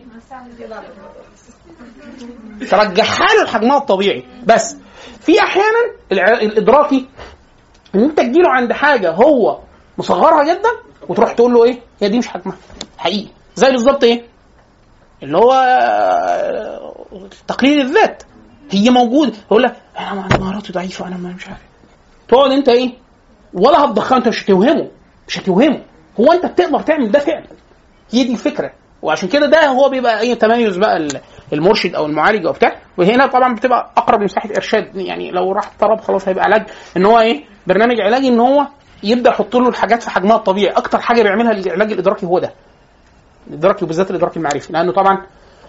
ترجعها له لحجمها الطبيعي بس في احيانا الع- الادراكي ان انت تجيله عند حاجه هو مصغرها جدا وتروح تقول له ايه؟ هي دي مش حجمها حقيقي زي بالظبط ايه؟ اللي هو آه، تقليل الذات هي موجوده يقول لك انا مهاراتي ضعيفه انا ما- مش عارف تقعد انت ايه؟ ولا هتضخمه انت مش هتوهمه مش هتوهمه هو انت بتقدر تعمل ده فعلا هي دي الفكره وعشان كده ده هو بيبقى اي تميز بقى ال- المرشد او المعالج او بتاع وهنا طبعا بتبقى اقرب لمساحه ارشاد يعني لو راح طرب خلاص هيبقى علاج ان هو ايه برنامج علاجي ان هو يبدا يحط له الحاجات في حجمها الطبيعي اكتر حاجه بيعملها العلاج الادراكي هو ده الادراكي وبالذات الادراكي المعرفي لانه طبعا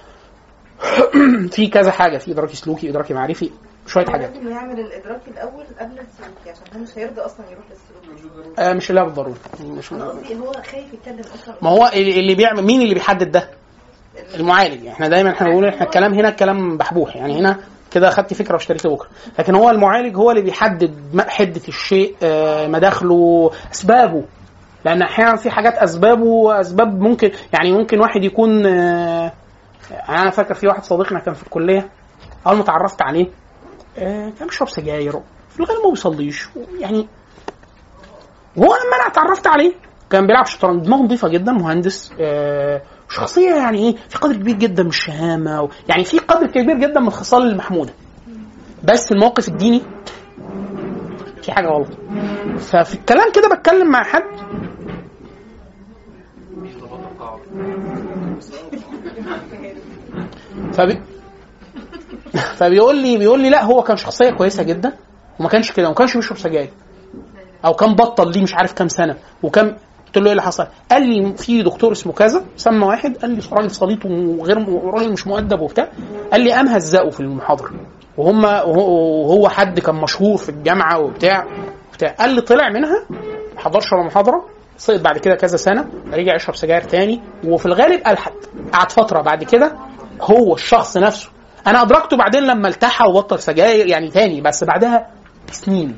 في كذا حاجه في ادراكي سلوكي ادراكي معرفي شويه حاجات لازم يعمل الادراك الاول قبل السلوكي عشان هو مش هيرضى اصلا يروح للسلوك آه مش لا بالضروره مش أنا قصدي هو خايف يتكلم اصلا ما هو اللي اللي بيعمل مين اللي بيحدد ده؟ المعالج احنا دايما احنا بنقول احنا الكلام هنا الكلام بحبوح يعني هنا كده اخدت فكره واشتريت بكره لكن هو المعالج هو اللي بيحدد م- حده الشيء آه، مداخله اسبابه لان احيانا في حاجات اسبابه اسباب ممكن يعني ممكن واحد يكون آه، انا فاكر في واحد صديقنا كان في الكليه اول ما اتعرفت عليه آه، كان بيشرب سجاير في الغالب ما بيصليش يعني وهو لما انا اتعرفت عليه كان بيلعب شطرنج دماغه نظيفه جدا مهندس آه، شخصيه يعني ايه في قدر كبير جدا من الشهامه و... يعني في قدر كبير جدا من الخصال المحموده بس الموقف الديني في حاجه غلط ففي الكلام كده بتكلم مع حد فبي... فبيقول لي بيقول لي لا هو كان شخصيه كويسه جدا وما كانش كده وما كانش بيشرب سجاير او كان بطل ليه مش عارف كام سنه وكان قلت له ايه اللي حصل؟ قال لي في دكتور اسمه كذا سمى واحد قال لي راجل صليط وغير راجل مش مؤدب وبتاع قال لي قام هزقه في المحاضره وهم وهو وهو حد كان مشهور في الجامعه وبتاع وبتاع قال لي طلع منها ما حضرش ولا محاضره سقط بعد كده كذا سنه رجع يشرب سجاير تاني وفي الغالب الحد قعد فتره بعد كده هو الشخص نفسه انا ادركته بعدين لما التحى وبطل سجاير يعني تاني بس بعدها سنين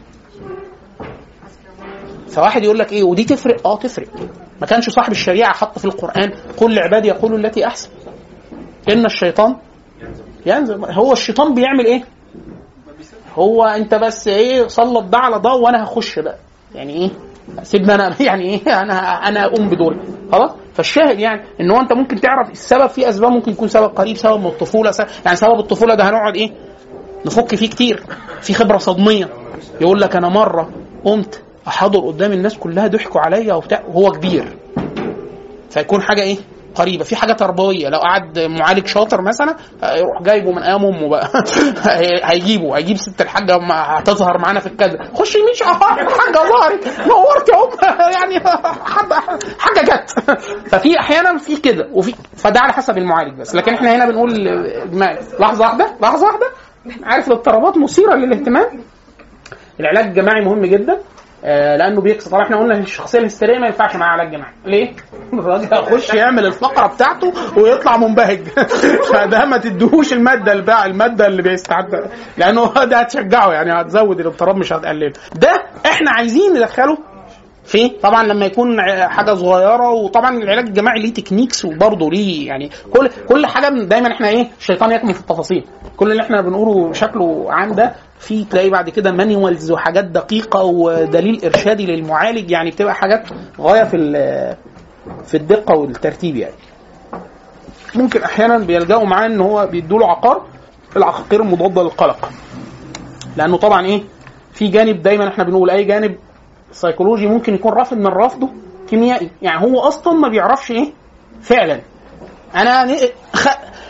فواحد يقول لك ايه ودي تفرق اه تفرق ما كانش صاحب الشريعه حط في القران كل عبادي يقولوا التي احسن ان الشيطان ينزل هو الشيطان بيعمل ايه هو انت بس ايه سلط ده على ده وانا هخش بقى يعني ايه سيبني انا يعني ايه انا انا اقوم بدوري خلاص فالشاهد يعني ان هو انت ممكن تعرف السبب في اسباب ممكن يكون سبب قريب سبب من الطفوله سبب يعني سبب الطفوله ده هنقعد ايه نفك فيه كتير في خبره صدميه يقول لك انا مره قمت احاضر قدام الناس كلها ضحكوا عليا وبتاع وهو كبير فيكون حاجه ايه قريبه في حاجه تربويه لو قعد معالج شاطر مثلا يروح جايبه من ايام امه بقى هي- هيجيبه هيجيب ست الحاجه ما هتظهر معانا في الكادر خش يمين شو- الحاجه ظهرت نورت يا ام يعني حاجه حاجه جت ففي احيانا في كده وفي فده على حسب المعالج بس لكن احنا هنا بنقول اجمالي لحظه واحده لحظه واحده عارف الاضطرابات مثيره للاهتمام العلاج الجماعي مهم جدا آه، لانه بيكسر طبعا احنا قلنا الشخصيه الهستيريه ما ينفعش معاها علاج جماعي ليه؟ الراجل هيخش يعمل الفقره بتاعته ويطلع منبهج فده ما تديهوش الماده الباع الماده اللي بيستعد لانه ده هتشجعه يعني هتزود الاضطراب مش هتقلله ده احنا عايزين ندخله في طبعا لما يكون ع- حاجه صغيره وطبعا العلاج الجماعي ليه تكنيكس وبرضه ليه يعني كل كل حاجه دايما احنا ايه الشيطان يكمن في التفاصيل كل اللي احنا بنقوله شكله عام ده في تلاقي بعد كده مانيوالز وحاجات دقيقه ودليل ارشادي للمعالج يعني بتبقى حاجات غايه في ال- في الدقه والترتيب يعني ممكن احيانا بيلجأوا معاه ان هو بيدوا له عقار العقاقير المضاده للقلق لانه طبعا ايه في جانب دايما احنا بنقول اي جانب سيكولوجي ممكن يكون رافض من رفضه كيميائي يعني هو اصلا ما بيعرفش ايه فعلا انا ن- خ...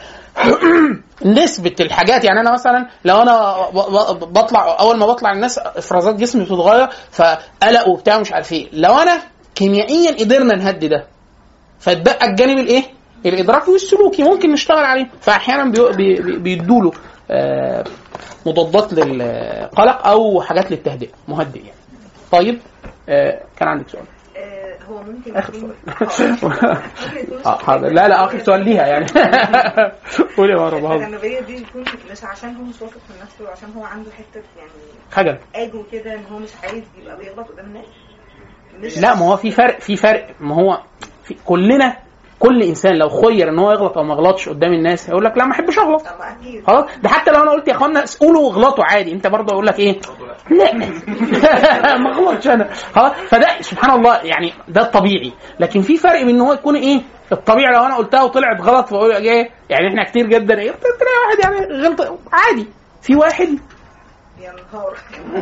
نسبة الحاجات يعني انا مثلا لو انا ب- ب- بطلع اول ما بطلع الناس افرازات جسمي بتتغير فقلق وبتاع مش عارف ايه لو انا كيميائيا قدرنا نهدي ده فاتبقى الجانب الايه؟ الادراكي والسلوكي ممكن نشتغل عليه فاحيانا بي- بي- بي- بيدوا له آه، مضادات للقلق او حاجات للتهدئه مهدئ يعني طيب آه، كان عندك سؤال آه، هو ممكن اخر يكون سؤال ممكن يكون اه حاضر لا لا اخر سؤال ليها يعني قولي يا مروه بهزر. التجنبية دي بيكون مش عشان هو مش واثق من نفسه وعشان هو عنده حتة يعني خجل اجو كده ان هو مش عايز يبقى بيغلط قدام الناس مش لا ما هو في فرق في فرق ما هو في كلنا كل انسان لو خير ان هو يغلط او ما يغلطش قدام الناس هيقول لك لا ما احبش اغلط طب ما اكيد خلاص ده حتى لو انا قلت يا اخوانا قولوا واغلطوا عادي انت برضه اقول لك ايه لا ما اغلطش انا خلاص فده سبحان الله يعني ده الطبيعي لكن في فرق بين ان هو يكون ايه الطبيعي لو انا قلتها وطلعت غلط فاقول لك ايه يعني احنا كتير جدا ايه تلاقي واحد يعني غلط عادي في واحد ينهار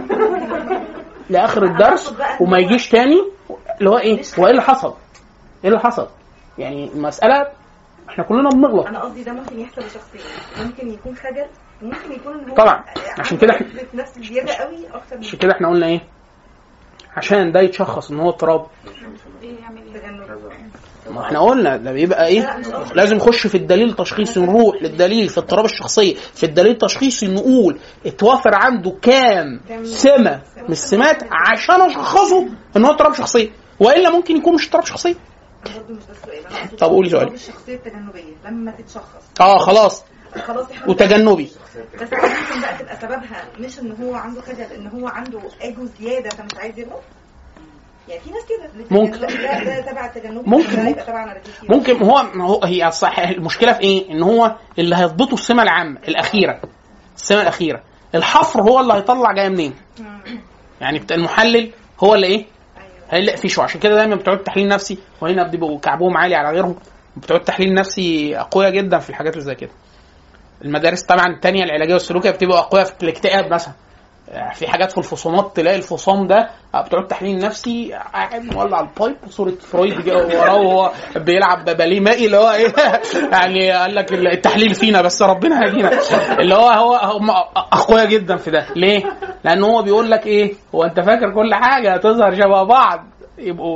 لاخر الدرس وما يجيش تاني اللي هو ايه هو ايه اللي حصل؟ ايه اللي حصل؟ يعني المساله احنا كلنا بنغلط انا قصدي ده ممكن يحصل لشخصين ممكن يكون خجل وممكن يكون إن هو طبعا. عشان كده إحنا- عنده نفس زياده قوي اكتر من عشان كده احنا قلنا ايه؟ عشان ده يتشخص ان هو اضطراب التجنب ما احنا قلنا ده بيبقى ايه؟ لازم نخش في الدليل التشخيصي نروح للدليل في اضطراب الشخصيه في الدليل التشخيصي نقول اتوفر عنده كام سمه من السمات عشان اشخصه ان هو اضطراب شخصيه والا ممكن يكون مش اضطراب شخصيه برضه مش ده السؤال انا قصدي طب قولي سؤالك. اضطراب الشخصيه التجنبيه لما تتشخص اه خلاص خلاص احنا وتجنبي بس ممكن بقى تبقى سببها مش ان هو عنده خجل ان هو عنده ايجو زياده فمش عايز يغلط يعني في ناس كده ممكن. ده ده تبع التجنب ممكن. ده يبقى تبع نرجسي ممكن هو هو هي صح المشكله في ايه؟ ان هو اللي هيضبطه السمه العامه الاخيره السمه الاخيره الحفر هو اللي هيطلع جايه منين؟ يعني بتاع المحلل هو اللي ايه؟ هيلاقي فيه شو عشان كده دايما بتوع التحليل النفسي وهنا بيبقوا كعبهم عالي على غيرهم بتوع التحليل النفسي اقوياء جدا في الحاجات اللي زي كده المدارس طبعا التانية العلاجيه والسلوكيه بتبقى اقوياء في الاكتئاب مثلا في حاجات في الفصامات تلاقي الفصام ده بتوع التحليل النفسي قاعد مولع البايب وصوره فرويد جا وراه وهو بيلعب باليه مائي اللي هو ايه يعني قال لك التحليل فينا بس ربنا هدينا اللي هو هو هم اقوياء جدا في ده ليه؟ لان هو بيقول لك ايه هو انت فاكر كل حاجه هتظهر شبه بعض يبقوا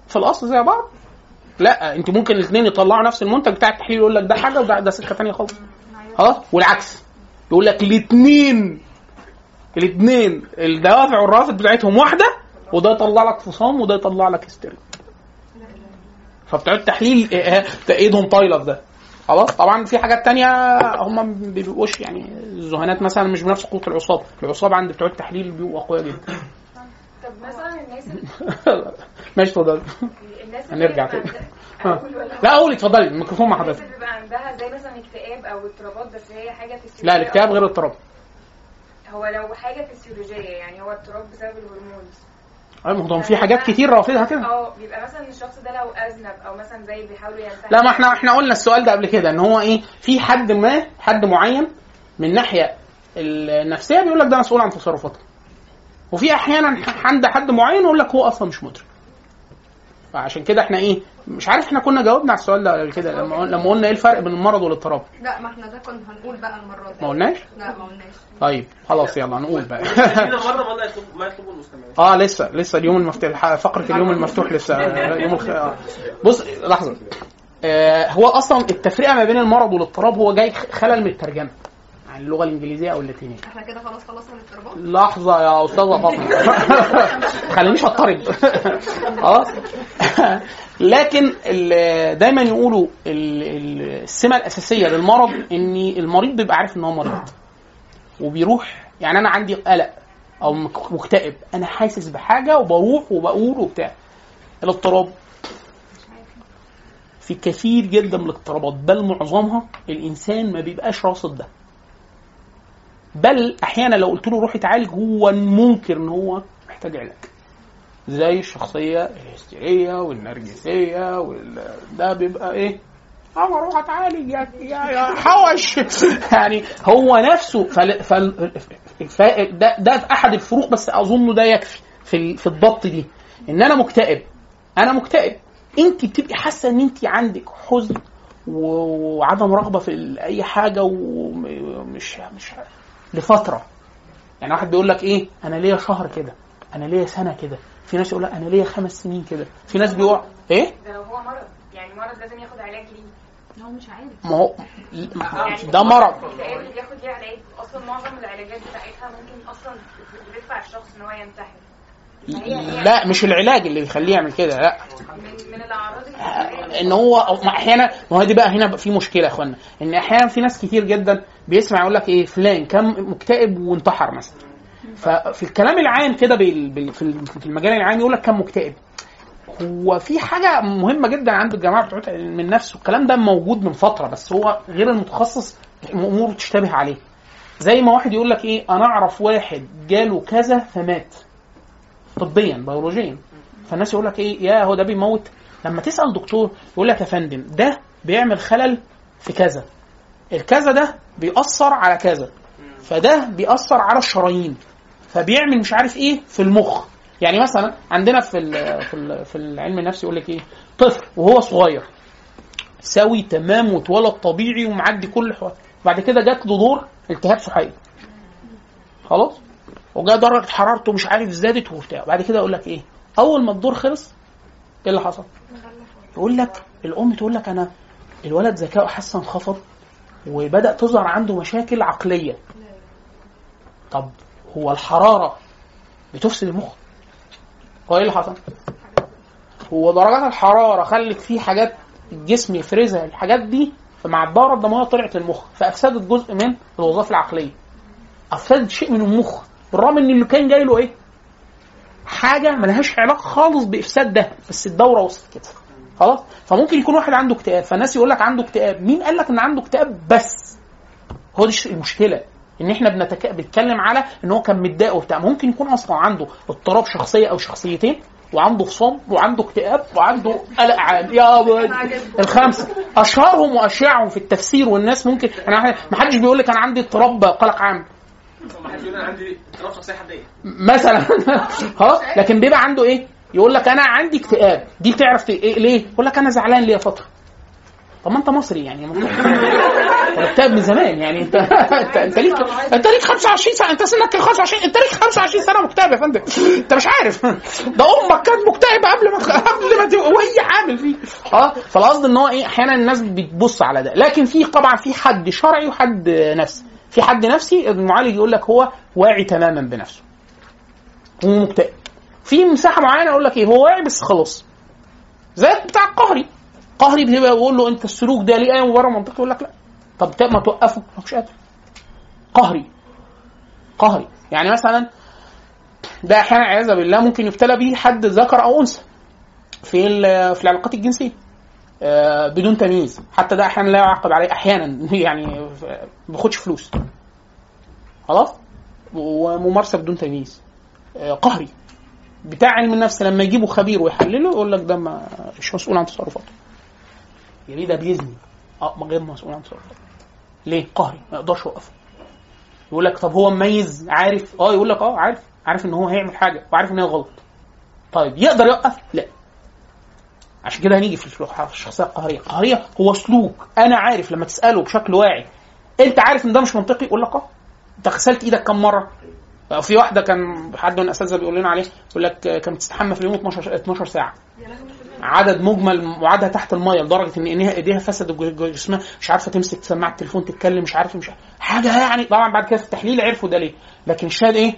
في الاصل زي بعض لا انت ممكن الاثنين يطلعوا نفس المنتج بتاع التحليل يقول لك ده حاجه وده ده سكه ثانيه خالص خلاص والعكس يقول لك الاثنين الاثنين الدوافع والروافد بتاعتهم واحده وده يطلع لك فصام وده يطلع لك هستيريا فبتوع التحليل إيه- إيه- ايدهم طايله في ده خلاص طبعا في حاجات تانية هم ما بيبقوش يعني الذهانات مثلا مش بنفس قوه العصاب العصاب عند بتوع التحليل بيبقوا اقوياء جدا طب مثلا الناس اللي- ماشي اتفضل الناس اللي هنرجع بيبقى تاني عندها- ها. أقول ولا- لا قولي اتفضلي الميكروفون مع الناس حضرتك اللي بيبقى عندها زي مثلا اكتئاب او اضطرابات بس هي حاجه فسيولوجيه لا الاكتئاب غير الاضطراب هو لو حاجه فسيولوجيه يعني هو اضطراب بسبب الهرمونز أيوة، ما هو في حاجات كتير رافضها كده اه بيبقى مثلا الشخص ده لو اذنب او مثلا زي بيحاولوا ينتحر لا ما احنا احنا قلنا السؤال ده قبل كده ان هو ايه في حد ما حد معين من ناحيه النفسيه بيقول لك ده مسؤول عن تصرفاته وفي احيانا عند حد معين يقول لك هو اصلا مش مدرك فعشان كده احنا ايه مش عارف احنا كنا جاوبنا على السؤال ده قبل كده لما لما قلنا ايه الفرق بين المرض والاضطراب لا ما احنا ده كنا هنقول بقى المره دي ما قلناش لا ما قلناش طيب خلاص يلا نقول بقى هنا مره ما يطلب ما يطلبه المستمعين اه لسه لسه اليوم المفتوح فقره اليوم المفتوح لسه يوم الخ... آه. بص لحظه آه هو اصلا التفرقه ما بين المرض والاضطراب هو جاي خلل من الترجمه عن اللغه الانجليزيه او اللاتينيه احنا كده خلاص خلصنا الاضطرابات لحظة يا أستاذة فاطمة خلينيش أضطرب خلاص لكن ال- دايما يقولوا ال- ال- السمة الأساسية للمرض إن المريض بيبقى عارف إن هو مريض وبيروح يعني أنا عندي قلق أو مك- مكتئب أنا حاسس بحاجة وبروح وبقول وبتاع الاضطراب في كثير جدا من الاضطرابات بل معظمها الإنسان ما بيبقاش راصد ده بل احيانا لو قلت له روح اتعالج هو منكر ان هو محتاج علاج زي الشخصيه الهستيريه والنرجسيه وال... ده بيبقى ايه انا اروح اتعالج يا يا, يا حوش يعني هو نفسه فل... فل... ف... ده ده في احد الفروق بس اظن ده يكفي في ال... في الضبط دي ان انا مكتئب انا مكتئب انت بتبقي حاسه ان انت عندك حزن و- وعدم رغبه في ال- اي حاجه ومش مش لفتره يعني واحد بيقول لك ايه انا ليا شهر كده انا ليا سنه كده في ناس يقول لك انا ليا خمس سنين كده في ناس بيقع ايه ده لو هو مرض يعني مرض لازم ياخد علاج ليه هو مش عارف ما هو يعني ده مرض الاكتئاب اللي بياخد ليه علاج اصلا معظم العلاجات بتاعتها ممكن اصلا بتدفع الشخص ان هو ينتحر لا مش العلاج اللي بيخليه يعمل كده لا من من الاعراض اللي ان هو أو ما احيانا ما هو دي بقى هنا بقى في مشكله يا اخوانا ان احيانا في ناس كتير جدا بيسمع يقول لك ايه فلان كان مكتئب وانتحر مثلا ففي الكلام العام كده بال- بال- في ال- في المجال العام يقول لك كان مكتئب هو في حاجه مهمه جدا عند الجماعه بتوع علم النفس والكلام ده موجود من فتره بس هو غير المتخصص اموره تشتبه عليه زي ما واحد يقول لك ايه انا اعرف واحد جاله كذا فمات طبيا بيولوجيا فالناس يقول لك ايه يا هو ده بيموت لما تسال دكتور يقول لك يا فندم ده بيعمل خلل في كذا الكذا ده بيأثر على كذا فده بيأثر على الشرايين فبيعمل مش عارف ايه في المخ يعني مثلا عندنا في ال في ال في العلم النفسي يقول لك ايه طفل وهو صغير سوي تمام واتولد طبيعي ومعدي كل حوار بعد كده جات له دور التهاب سحائي خلاص وجا درجه حرارته مش عارف زادت وبتاع بعد كده يقول لك ايه اول ما الدور خلص ايه اللي حصل يقول لك الام تقول لك انا الولد ذكائه حاسه انخفض وبدا تظهر عنده مشاكل عقليه طب هو الحراره بتفسد المخ هو ايه اللي حصل هو درجات الحراره خلت فيه حاجات الجسم يفرزها الحاجات دي مع الدوره الدمويه طلعت للمخ فافسدت جزء من الوظائف العقليه افسدت شيء من المخ بالرغم ان اللي كان جاي له ايه حاجه ملهاش علاقه خالص بافساد ده بس الدوره وصلت كده خلاص فممكن يكون واحد عنده اكتئاب فالناس يقول لك عنده اكتئاب مين قال لك ان عنده اكتئاب بس هو دي المشكله ان احنا بنتك... بنتكلم على ان هو كان متضايق وبتاع ممكن يكون اصلا عنده اضطراب شخصيه او شخصيتين وعنده فصام وعنده اكتئاب وعنده قلق عام يا ولد. الخمسه اشهرهم واشيعهم في التفسير والناس ممكن انا ما حدش بيقول لك انا عندي اضطراب قلق عام ما حدش يقول انا عندي اضطراب شخصيه حديه مثلا خلاص لكن بيبقى عنده ايه يقول لك انا عندي اكتئاب دي بتعرف ت- إيه ليه يقول لك انا زعلان ليا فتره طب ما انت مصري يعني المفروض أنا اكتئاب من زمان يعني انت انت انت ليك انت ليك 25 سنه انت سنك 25 انت ليك 25 سنه مكتئب يا فندم انت مش عارف ده امك كانت مكتئبه قبل ما قبل ما وهي حامل فيه اه فالقصد ان هو ايه احيانا الناس بتبص على ده لكن في طبعا في حد شرعي وحد نفسي في حد نفسي المعالج يقول لك هو واعي تماما بنفسه هو مكتئب في مساحه معينه يقول لك ايه هو واعي بس خلاص زي بتاع القهري قهري بيبقى بيقول له انت السلوك ده ليه اي مبرر منطقي يقول لك لا طب ت- ما توقفه مش قادر قهري قهري يعني مثلا ده احيانا عياذا بالله ممكن يبتلى به حد ذكر او انثى في ال- في العلاقات الجنسيه آه، بدون تمييز حتى ده احيانا لا يعاقب عليه احيانا يعني ما بياخدش فلوس خلاص وممارسه بدون تمييز آه، قهري بتاع علم النفس لما يجيبوا خبير ويحلله يقول لك ده ما- مش مسؤول عن تصرفاته يعني ده بيزني اه ما غير مسؤول عن تصرفاته ليه قهري ما يقدرش يوقفه يقول لك طب هو مميز عارف اه يقول لك اه عارف عارف ان هو هيعمل حاجه وعارف ان هي غلط طيب يقدر يوقف لا عشان كده هنيجي في الشخ- في الشخصيه القهريه القهريه هو سلوك انا عارف لما تساله بشكل واعي انت عارف ان ده مش منطقي يقول لك اه انت غسلت ايدك كم مره في واحده كان حد من الاساتذه بيقول لنا عليه يقول لك كانت بتستحمى في اليوم 12 12 ساعه عدد مجمل وعدها تحت الميه لدرجه ان ايديها ايديها فسدت جو- جو- جسمها مش عارفه تمسك سماعه التليفون تتكلم مش عارفه مش عارفة. حاجه يعني طبعا بعد كده في التحليل عرفوا ده ليه لكن الشاهد ايه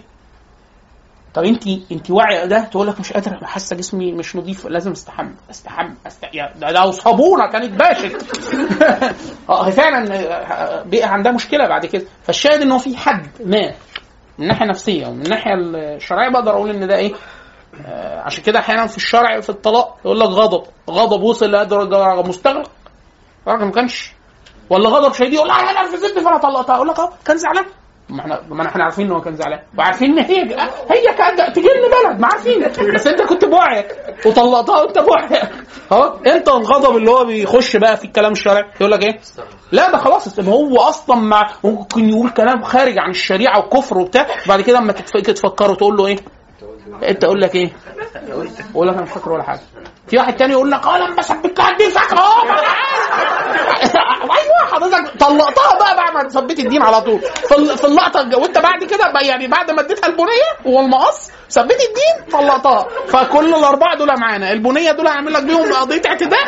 طب انت انت واعيه ده تقول لك مش قادره حاسه جسمي مش نظيف لازم استحمى استحمى است... يا ده لو صابونه كانت باشت اه هي فعلا آه، بقى عندها مشكله بعد كده فالشاهد ان هو في حد ما من الناحيه النفسيه ومن الناحيه الشرعيه بقدر اقول ان ده ايه آه، عشان كده احيانا في الشرع في الطلاق يقول لك غضب غضب وصل لدرجه مستغرق الراجل ما كانش ولا غضب شديد يقول لا انا نرفزتني فانا طلقتها اقول لك اه كان زعلان ما احنا ما احنا عارفين ان هو كان زعلان وعارفين ان هي هي كانت تجي لنا بلد ما عارفين بس انت كنت بوعيك وطلقتها وانت بوعيك اه انت الغضب اللي هو بيخش بقى في الكلام الشرعي يقول لك ايه لا ده خلاص ما هو اصلا مع ممكن يقول كلام خارج عن الشريعه وكفر وبتاع بعد كده اما تتف- تتفكروا تقول له ايه انت اقول لك ايه اقول لك انا مش فاكر ولا حاجه في واحد تاني يقول لك اه لما ثبت لها الدين فاكر اه ما أنا عارف. ايوه حضرتك طلقتها بقى بعد ما ثبت الدين على طول في ال- في اللقطه وانت بعد كده بقى يعني بعد ما اديتها البنيه والمقص ثبت الدين طلقتها فكل الاربعه دول معانا البنيه دول هعمل لك بيهم قضيه اعتداء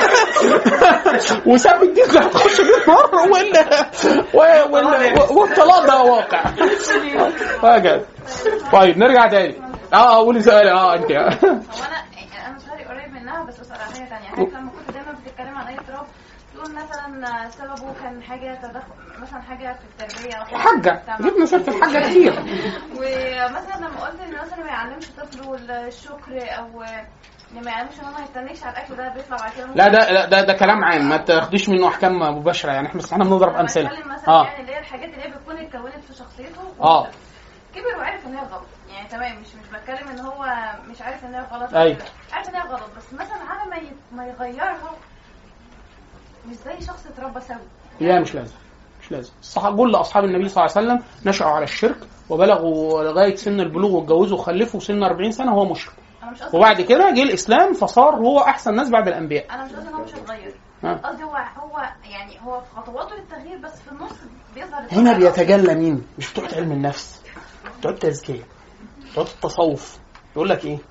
وثبت الدين ده هتخش بيه النار وال وال- وال- والطلاق ده واقع هكذا طيب نرجع تاني اه اه قولي سؤالي اه انت هو انا انا سؤالي قريب منها بس اسال على حاجه ثانيه حضرتك لما كنت دايما بتتكلم عن اي اضطراب تقول مثلا سببه كان حاجه تدخل مثلا حاجه في التربيه او حاجه في حاجه المجتمع. جبنا سيره الحاجه كتير ومثلا لما قلت ان مثلا ما يعلمش طفله الشكر او ان ما يعلمش ان هو ما يستنيش على الاكل ده بيطلع بعد كده لا ده لا ده ده كلام عام ما تاخدوش منه احكام مباشره يعني احنا بس احنا بنضرب امثله بتكلم مثلا اه يعني اللي هي الحاجات اللي هي بتكون اتكونت في شخصيته اه كبر وعرف ان هي غلط يعني تمام مش مش بتكلم ان هو مش عارف ان هي غلط أيوة. عارف ان هي غلط بس مثلا على ما ي- ما يغيرها مش زي شخص اتربى سوي لا مش لازم مش لازم الصحابه كل اصحاب النبي صلى الله عليه وسلم نشأوا على الشرك وبلغوا لغايه سن البلوغ واتجوزوا وخلفوا سن 40 سنه وهو مشرك انا مش قصدي وبعد كده جه الاسلام فصار هو احسن ناس بعد الانبياء انا مش قصدي ان هو مش هيتغير ها. قصدي هو هو يعني هو في خطواته للتغيير بس في النص بيظهر هنا بيتجلى مين؟ مش بتوع علم النفس بتوع التزكيه بتوع التصوف يقول لك ايه؟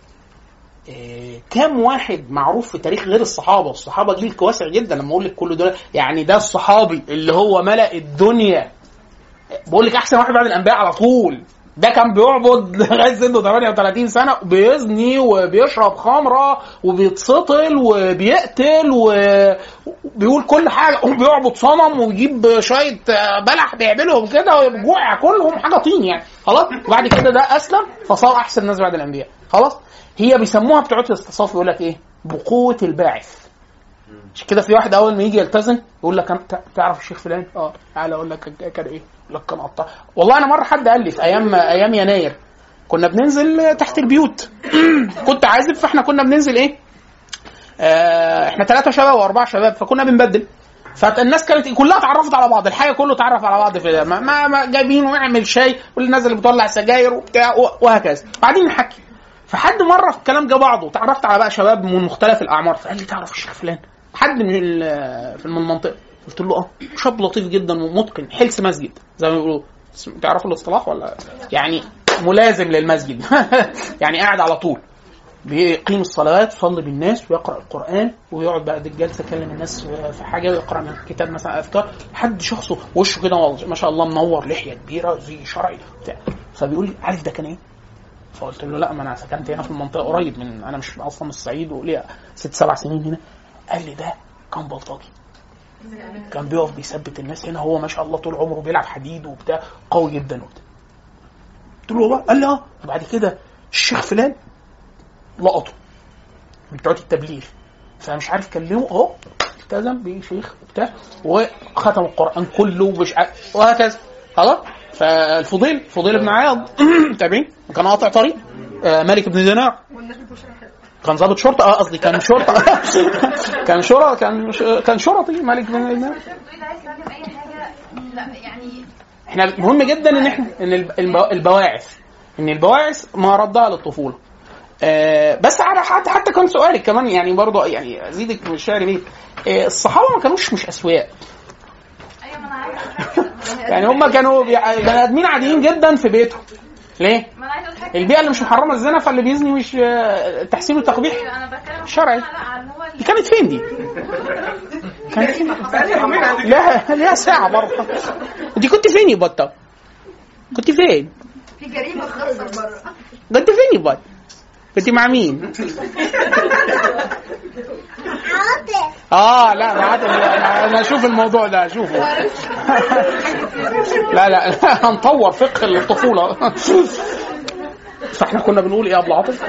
إيه كام واحد معروف في تاريخ غير الصحابه الصحابه جيل واسع جدا لما اقول لك كل دول يعني ده الصحابي اللي هو ملأ الدنيا بقول لك احسن واحد بعد الانبياء على طول ده كان بيعبد لغايه سنه 38 سنه بيزني وبيشرب خمره وبيتسطل وبيقتل وبيقول كل حاجه وبيعبد صنم ويجيب شويه بلح بيعملهم كده ويجوع كلهم حاجه طين يعني خلاص وبعد كده ده اسلم فصار احسن الناس بعد الانبياء خلاص هي بيسموها بتوع الاستصاف يقول لك ايه بقوه الباعث عشان كده في واحد اول ما يجي يلتزم يقول لك أنت تعرف الشيخ فلان اه تعالى اقول لك كان ايه يقول لك كان قطع والله انا مره حد قال لي في ايام ايام يناير كنا بننزل تحت البيوت كنت عازب فاحنا كنا بننزل ايه آه احنا ثلاثة شباب واربعة شباب فكنا بنبدل فالناس كانت كلها اتعرفت على بعض الحاجه كله اتعرف على بعض في ده ما, ما, ما جايبين ونعمل شاي والناس اللي بتولع سجاير وبتاع وهكذا بعدين نحكي فحد مره في الكلام جه بعضه وتعرفت على بقى شباب من مختلف الاعمار فقال لي تعرف الشيخ فلان حد من ال- في المنطقه قلت له اه شاب لطيف جدا ومتقن حلس مسجد زي ما بيقولوا تعرفوا الاصطلاح ولا يعني ملازم للمسجد يعني قاعد على طول بيقيم الصلوات يصلي بالناس ويقرا القران ويقعد بعد الجلسه يكلم الناس في حاجه ويقرا من كتاب مثلا اذكار حد شخصه وشه كده ما شاء الله منور لحيه كبيره زي شرعي بتاع فبيقول لي عارف ده كان ايه؟ فقلت له لا ما انا سكنت هنا في المنطقه قريب من انا مش اصلا من الصعيد وليا ست سبع سنين هنا قال لي ده كان بلطجي كان بيقف بيثبت الناس هنا هو ما شاء الله طول عمره بيلعب حديد وبتاع قوي جدا وبتاع قلت له والله قال لي اه وبعد كده الشيخ فلان لقطه من بتوع التبليغ فمش عارف كلمه اهو التزم بشيخ وبتاع وختم القران كله ومش عارف وهكذا خلاص فالفضيل فضيل بن عياض تابعين كان قاطع طريق آه، مالك بن دينار كان ضابط شرطه اه قصدي كان شرطه كان شرطه كان ش- كان شرطي مالك بن دينار تقول عايز تعلم اي حاجه لا يعني احنا مهم جدا ان احنا ان الب- الب- البواعث ان البواعث ما ردها للطفوله آه بس على حتى حتى كان سؤالك كمان يعني برضه يعني ازيدك من الشعر بيت آه الصحابه ما كانوش مش اسوياء ايوه ما انا عايزه يعني هم كانوا بيع- بني ادمين عاديين جدا في بيتهم ليه؟ ما انا عايزه اقول حاجه البيئه اللي مش محرمه الزنا فاللي بيزني مش آه، تحسين وتقبيح أيوة، انا بتكلم شرعي. لا عن هو دي كانت فين دي؟ كانت فين؟ لا ليها ساعة برضه انت كنت فين يا بطة؟ كنت فين؟ في جريمه بتحصل بره كنت فين يا بطة؟ كنت مع مين؟ اه لا انا عارف- انا أنا اشوف الموضوع ده اشوفه لا لا هنطور فقه الطفوله فاحنا كنا بنقول ايه يا ابو عاطف؟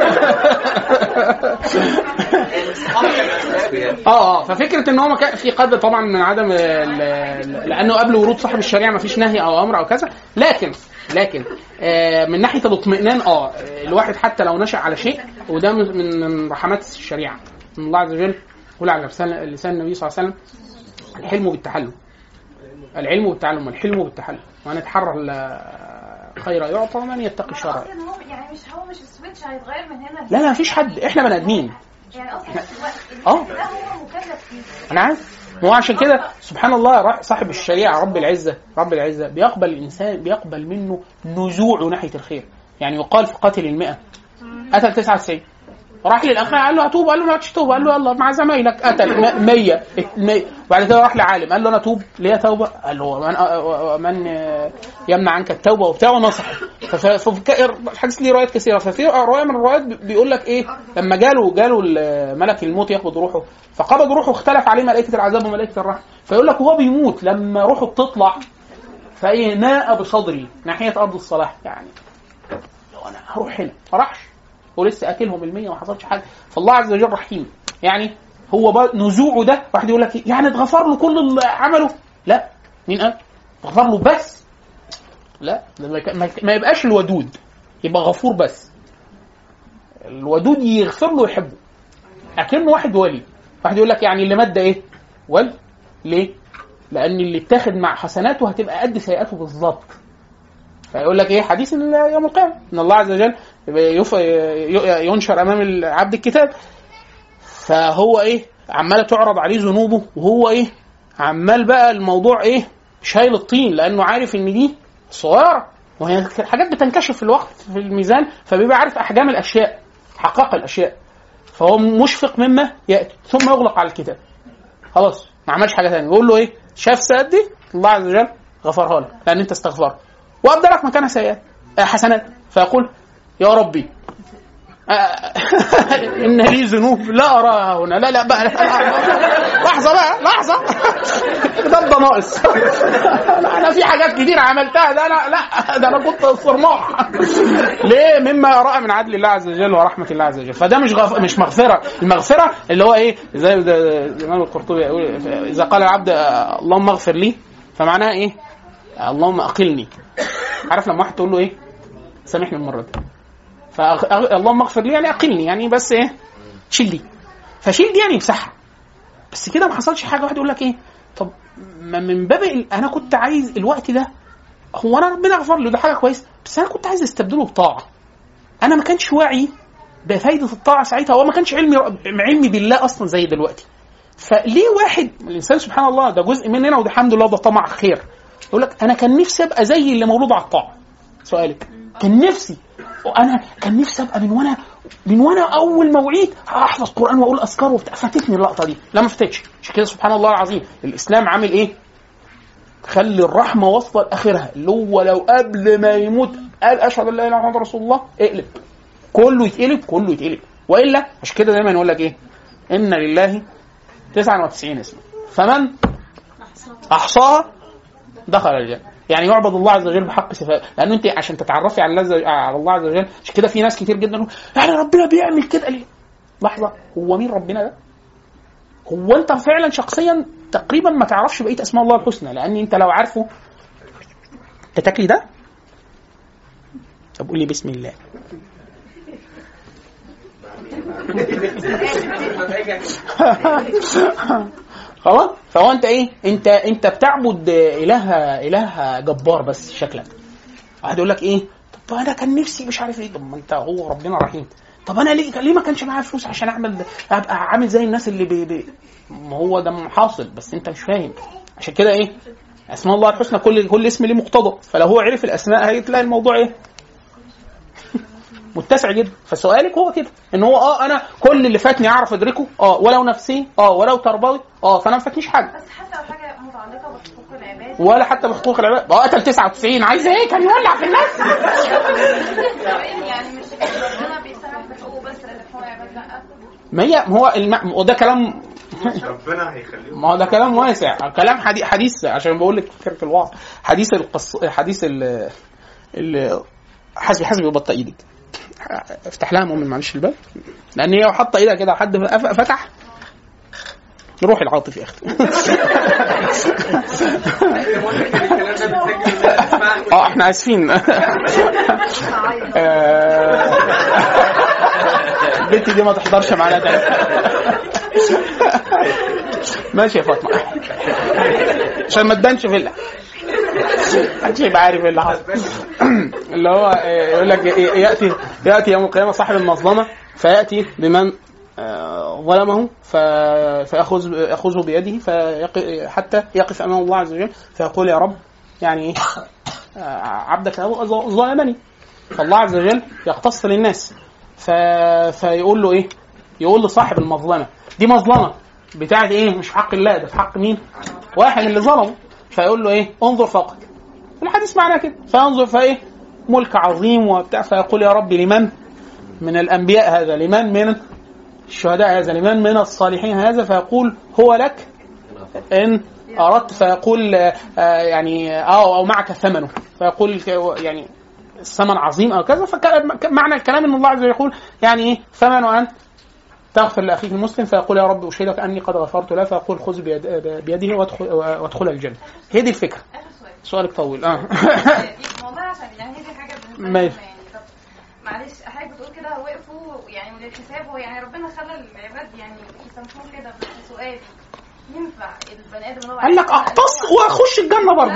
اه اه ففكره ان هو ما كان في قدر طبعا من عدم ال- ال- لانه قبل ورود صاحب الشريعه ما فيش نهي او امر او كذا لكن لكن آه من ناحيه الاطمئنان اه الواحد حتى لو نشا على شيء وده من من- من رحمات الشريعه من الله عز وجل يقول على لسان لسان النبي صلى الله عليه وسلم الحلم بالتحلم العلم بالتعلم والحلم بالتحلم وهنتحرى الخير يعطى من يتقي الشر قصدي ان هو يعني مش هو مش السويتش هيتغير من هنا لا لا مفيش حد احنا بني ادمين يعني قصدي الوقت اه. ده هو مكلف فيه انا عارف هو عشان كده سبحان الله راح- صاحب الشريعه رب العزه رب العزه بيقبل الانسان بيقبل منه نزوعه ناحيه الخير يعني يقال في قاتل المئة قتل 99 راح للاخ قال له اتوب قال له ما تتوب قال له يلا مع زمايلك قتل 100 100 وبعد كده راح لعالم قال له انا اتوب ليه توبه؟ قال له من من يمنع عنك التوبه وبتاع ونصحه فف- ففي الحديث ليه روايات كثيره ففي روايه من الروايات بيقول لك ايه لما جاله جاله ملك الموت يقبض روحه فقبض روحه اختلف عليه ملائكه العذاب وملائكه الرحمه فيقول لك وهو بيموت لما روحه بتطلع فايه ناء بصدري ناحيه ارض الصلاح يعني لو انا هروح هنا ما راحش ولسه اكلهم المية وما حصلش حاجه فالله عز وجل رحيم يعني هو بقى نزوعه ده واحد يقول لك إيه؟ يعني اتغفر له كل اللي عمله لا مين قال؟ اتغفر له بس لا ده ما يك- ما يك- ما يبقاش الودود يبقى غفور بس الودود يغفر له ويحبه اكنه واحد ولي واحد يقول لك يعني اللي مات ده ايه؟ ولي ليه؟ لان اللي اتاخد مع حسناته هتبقى قد سيئاته بالظبط فيقول لك ايه حديث ال- يوم القيامه ان الله عز وجل يف- ي- ينشر امام العبد الكتاب فهو ايه عماله تعرض عليه ذنوبه وهو ايه عمال بقى الموضوع ايه شايل الطين لانه عارف ان دي صغيره وهي الحاجات بتنكشف في الوقت في الميزان فبيبقى عارف احجام الاشياء حقائق الاشياء فهو مشفق مما ياتي ثم يغلق على الكتاب خلاص ما عملش حاجه ثانيه يقول له ايه شاف سيئات دي الله عز وجل غفرها لك لان انت استغفرت وابدلك مكانها سيئات آه، حسنات فيقول يا ربي آه، ان لي ذنوب لا اراها هنا لا لا بقى لحظه بقى لحظه ده ده ناقص انا في حاجات كتير عملتها ده انا لا ده انا كنت صرماح ليه مما يرى من عدل الله عز وجل ورحمه الله عز وجل فده مش غف... مش مغفره المغفره اللي هو ايه زي زي الامام القرطبي يقول اذا قال العبد آه، اللهم اغفر لي فمعناها ايه اللهم اقلني عارف لما واحد تقول له ايه سامحني المره دي فاللهم اغفر لي يعني اقلني يعني بس ايه شيل دي فشيل دي يعني امسحها بس كده ما حصلش حاجه واحد يقول لك ايه طب ما من باب ال- انا كنت عايز الوقت ده هو انا ربنا غفر له ده حاجه كويسه بس انا كنت عايز استبدله بطاعه انا ما كانش واعي بفايده الطاعه ساعتها هو ما كانش علمي علمي بالله اصلا زي دلوقتي فليه واحد الانسان سبحان الله ده جزء مننا وده الحمد لله ده طمع خير يقول لك انا كان نفسي ابقى زي اللي مولود على الطاعه سؤالك كان نفسي وانا كان نفسي ابقى من وانا من وانا اول ما وعيت احفظ قران واقول اذكار وبتاع فاتتني اللقطه دي لا ما فاتتش عشان كده سبحان الله العظيم الاسلام عامل ايه؟ خلي الرحمه واصله لاخرها اللي هو لو قبل ما يموت قال اشهد ان لا اله الا الله محمد رسول الله اقلب كله يتقلب كله يتقلب والا عشان كده دايما يقول لك ايه؟ ان لله 99 اسما فمن احصاها دخل الجنه يعني يعبد الله عز وجل بحق صفاته لانه انت عشان تتعرفي على الله عز- على الله عز وجل عشان كده في ناس كتير جدا يقولوا يعني ربنا بيعمل كده ليه؟ لحظه هو مين ربنا ده؟ هو انت فعلا شخصيا تقريبا ما تعرفش بقيه اسماء الله الحسنى لان انت لو عارفه انت تاكلي ده؟ طب قولي بسم الله خلاص فهو انت ايه انت انت بتعبد اله اله جبار بس شكلك واحد يقول لك ايه طب انا كان نفسي مش عارف ايه طب ما انت هو ربنا رحيم طب انا ليه ليه ما كانش معايا فلوس عشان اعمل ده؟ ابقى عامل زي الناس اللي بي بي ما هو ده حاصل بس انت مش فاهم عشان كده ايه اسماء الله الحسنى كل كل اسم ليه مقتضى فلو هو عرف الاسماء هتلاقي الموضوع ايه متسع جدا فسؤالك هو كده ان هو اه انا كل اللي فاتني اعرف ادركه اه ولو نفسي اه ولو تربوي اه فانا ما فاتنيش حاجه بس حتى لو حاجه متعلقه بحقوق العباد ولا حتى بحقوق العباد اه قتل 99 عايز ايه كان يولع في الناس يعني مش ربنا بيسامح بحقوقه بس لان حقوق العباد لا ما هي ما هو الم... وده كلام ربنا هيخليهم ما هو ده كلام واسع كلام حديث, حديث عشان بقول لك فكره الوعظ حديث القص حديث ال ال حسبي حسبي وبطئ ايدك افتح لها مؤمن معلش الباب لان هي حاطه ايدها كده حد ف- فتح روح العاطفي يا اختي اه احنا اسفين آه، البنت دي ما تحضرش معانا تاني ماشي يا فاطمه عشان ما تبانش فيلا محدش يبقى عارف ايه اللي حصل اللي هو آه، يقول لك ي- ياتي ياتي يوم القيامه صاحب المظلمه فياتي بمن آه، ظلمه ف- فياخذ ياخذه بيده فيق- حتى يقف امام الله عز وجل فيقول يا رب يعني ايه آه، عبدك هذا ظلمني فالله عز وجل يقتص للناس ف... فيقول له ايه؟ يقول لصاحب المظلمه دي مظلمه بتاعت ايه؟ مش في حق الله ده في حق مين؟ واحد اللي ظلمه فيقول له ايه؟ انظر فوقك الحديث معناه كده فينظر فايه؟ ملك عظيم وبتاع فيقول يا رب لمن من الانبياء هذا لمن من الشهداء هذا لمن من الصالحين هذا فيقول هو لك ان اردت فيقول آه، آه، يعني اه او معك ثمنه فيقول ك- يعني الثمن عظيم او كذا فمعنى الكلام ان الله عز وجل يقول يعني ايه ثمن ان تغفر لاخيك المسلم فيقول يا رب اشهدك اني قد غفرت له فيقول خذ بيد بيده وادخل وادخل الجنه هي دي الفكره اخر سؤال سؤالك طويل اه والله عشان يعني هي دي حاجه بالنسبه ماشي. لنا يعني طب معلش حضرتك بتقول كده وقفوا يعني وللحساب هو يعني ربنا خلى العباد يعني يسامحوه كده بس سؤالي ينفع البني ادم اللي هو قال لك عارف- اقتص واخش الجنه برضه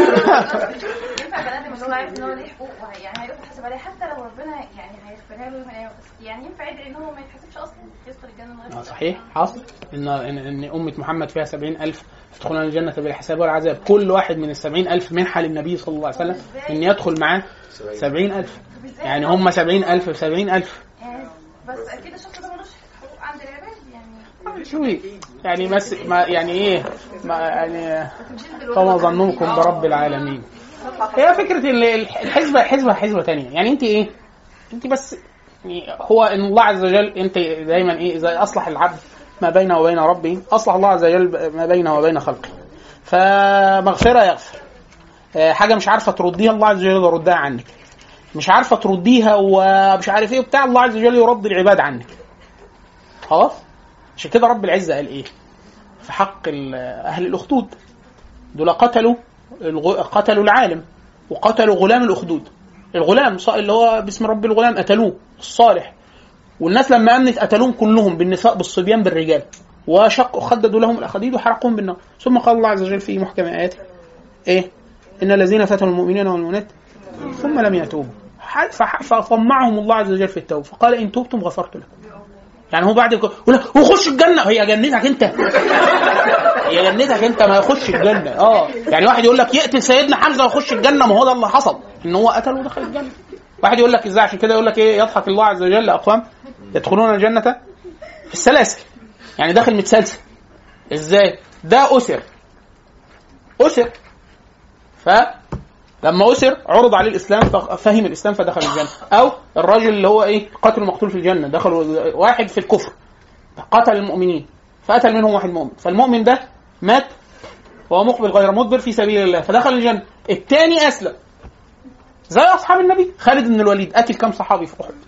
ينفع البني ادم اللي هو عارف ان هو ليه حقوق وهي- يعني هيروح يحاسب عليها حتى لو ربنا يعني هيغفرها له ويغفرها له، بس يعني ينفع يدعي ان هو ما يتحاسبش اصلا يدخل الجنه من غير آه، صحيح حاصل ان ان ان امه محمد فيها سبعين الف يدخلون الجنه بلا حساب ولا عذاب كل واحد من السبعين الف منحه للنبي صلى الله عليه وسلم ان يدخل معاه سبعين الف يعني هم سبعين الف في سبعين الف يعني بس اكيد الشخص ده ملوش حقوق عند العباد يعني شوي يعني بس ما يعني ايه ما يعني فما ظنكم برب العالمين هي فكره ال- الحسبه حسبه حسبه تانية يعني انت ايه انت بس يعني هو ان الله عز وجل انت دايما ايه اذا اصلح العبد ما بينه وبين ربه اصلح الله عز وجل ما بينه وبين خلقه فمغفره يغفر آه، حاجه مش عارفه ترديها الله عز وجل يردها عنك مش عارفه ترديها ومش عارف ايه بتاع الله عز وجل يرد العباد عنك خلاص عشان كده رب العزه قال ايه في حق ال- اهل الاخدود دول قتلوا الغ- قتلوا العالم وقتلوا غلام الاخدود الغلام ص- اللي هو باسم رب الغلام قتلوه الصالح والناس لما امنت قتلوهم كلهم بالنساء بالصبيان بالرجال وشقوا خددوا لهم الاخاديد وحرقوهم بالنار ثم قال الله عز وجل في محكم اياته ايه ان الذين فتنوا المؤمنين والمؤمنات ثم لم يتوبوا ح- فح- فطمعهم الله عز وجل في التوبه فقال ان تبتم غفرت لكم يعني هو بعد الك- يقول لك وخش الجنه هي جنتك انت هي جنتك انت ما يخش الجنه اه يعني واحد يقول لك يقتل سيدنا حمزه ويخش الجنه ما هو ده اللي حصل ان هو قتله ودخل الجنه واحد يقول لك ازاي عشان كده يقول لك ايه يضحك الله عز وجل اقوام يدخلون الجنه في السلاسل يعني داخل متسلسل ازاي ده اسر اسر فلما اسر عرض عليه الاسلام ففهم الاسلام فدخل الجنه او الراجل اللي هو ايه قاتل مقتول في الجنه دخل واحد في الكفر قتل المؤمنين فقتل منهم واحد مؤمن فالمؤمن ده مات وهو مقبل غير مدبر في سبيل الله فدخل الجنه الثاني اسلم زي اصحاب النبي خالد بن الوليد قتل كم صحابي في احد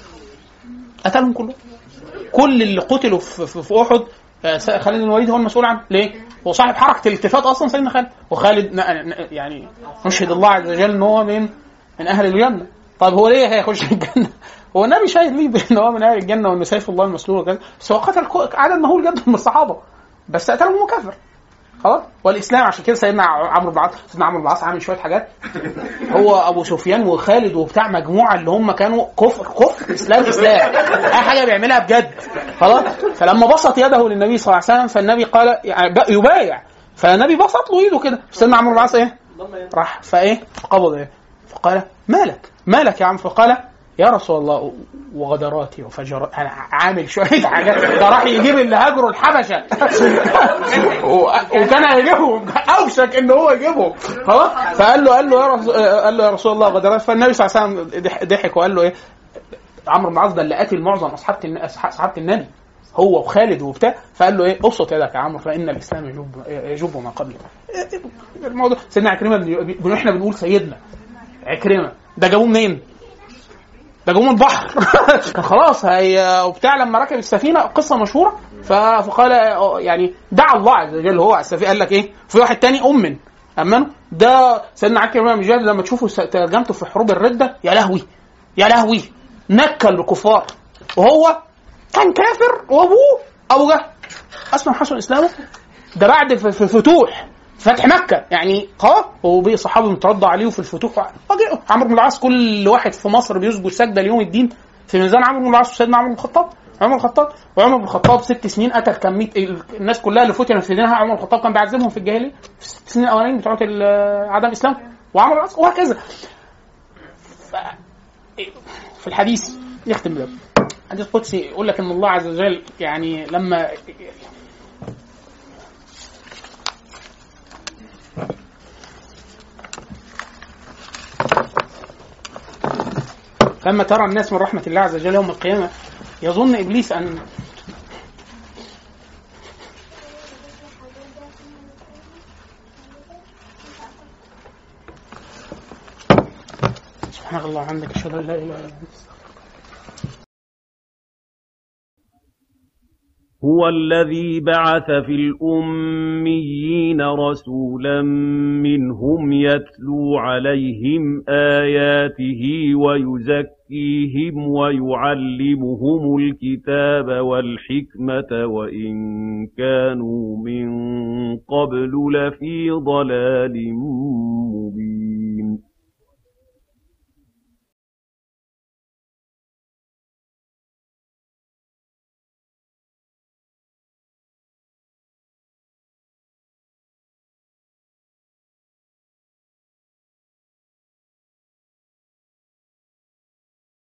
قتلهم كلهم كل اللي قتلوا في, في, في احد آه، خالد بن الوليد هو المسؤول عنه ليه؟ هو صاحب حركه الالتفات اصلا سيدنا خالد وخالد ن- ن- يعني نشهد الله عز وجل ان هو من من اهل الجنه طب هو ليه هيخش الجنه؟ هو النبي شاهد ليه بان هو من اهل الجنه وان سيف الله المسلول وكذا بس هو قتل كو- عدد مهول جدا من الصحابه بس قتلهم مكفر خلاص والاسلام عشان كده سيدنا عمرو بن العاص سيدنا عمرو بن العاص عامل شويه حاجات هو ابو سفيان وخالد وبتاع مجموعه اللي هم كانوا كفر كفر اسلام اسلام اي حاجه بيعملها بجد خلاص فلما بسط يده للنبي صلى الله عليه وسلم فالنبي قال يعني ب- يبايع فالنبي بسط له ايده كده سيدنا عمرو بن العاص ايه راح فايه قبض ايه فقال مالك مالك يا عم فقال يا رسول الله وغدراتي وفجراتي انا عامل شويه حاجات ده راح يجيب اللي هاجروا الحبشه و- وكان هيجيبهم اوشك ان هو يجيبهم خلاص فقال له قال له يا رسول قال له يا رسول الله غدرات فالنبي صلى الله عليه وسلم ضح- ضحك وقال له ايه عمرو بن العاص ده اللي قاتل معظم اصحاب الن- أصحاب صحابه النبي هو وخالد وبتاع فقال له ايه ابسط يدك يا عمرو فان الاسلام يجب يجب ما قبله الموضوع سيدنا عكرمه بن- بن- احنا بنقول سيدنا عكرمه ده جابوه منين؟ ده جابوه من البحر كان خلاص هي وبتاع لما ركب السفينه قصه مشهوره ف- فقال يعني دعا الله عز وجل هو على السفينه قال لك ايه؟ في واحد تاني امن امنه ده سيدنا عكرمه بن جابر لما تشوفوا س- ترجمته في حروب الرده يا لهوي يا لهوي نكل الكفار وهو كان كافر وابوه ابو جهل اسلم حسن اسلامه ده بعد في في فتوح فتح مكه يعني خلاص هو بقي صحابي مترضى عليه في الفتوح وجاء عمرو بن العاص كل واحد في مصر بيسجد سجده ليوم الدين في ميزان عمرو بن العاص وسيدنا عمرو بن الخطاب عمر بن الخطاب وعمر بن الخطاب ست سنين قتل كم مئة الناس كلها اللي فتنت في دينها عمر بن الخطاب كان بيعذبهم في الجاهليه في الست سنين الاولانيين بتوع ال- عدم الاسلام وعمر بن العاص وهكذا ف... في الحديث نختم ده حديث قدسي يقول لك ان الله عز وجل يعني لما لما ترى الناس من رحمة الله عز وجل يوم القيامة يظن إبليس أن سبحانك اللهم وبحمدك أشهد أن لا إله إلا أنت هو الذي بعث في الأميين رسولا منهم يتلو عليهم آياته ويزكيهم ويعلمهم الكتاب والحكمة وإن كانوا من قبل لفي ضلال مبين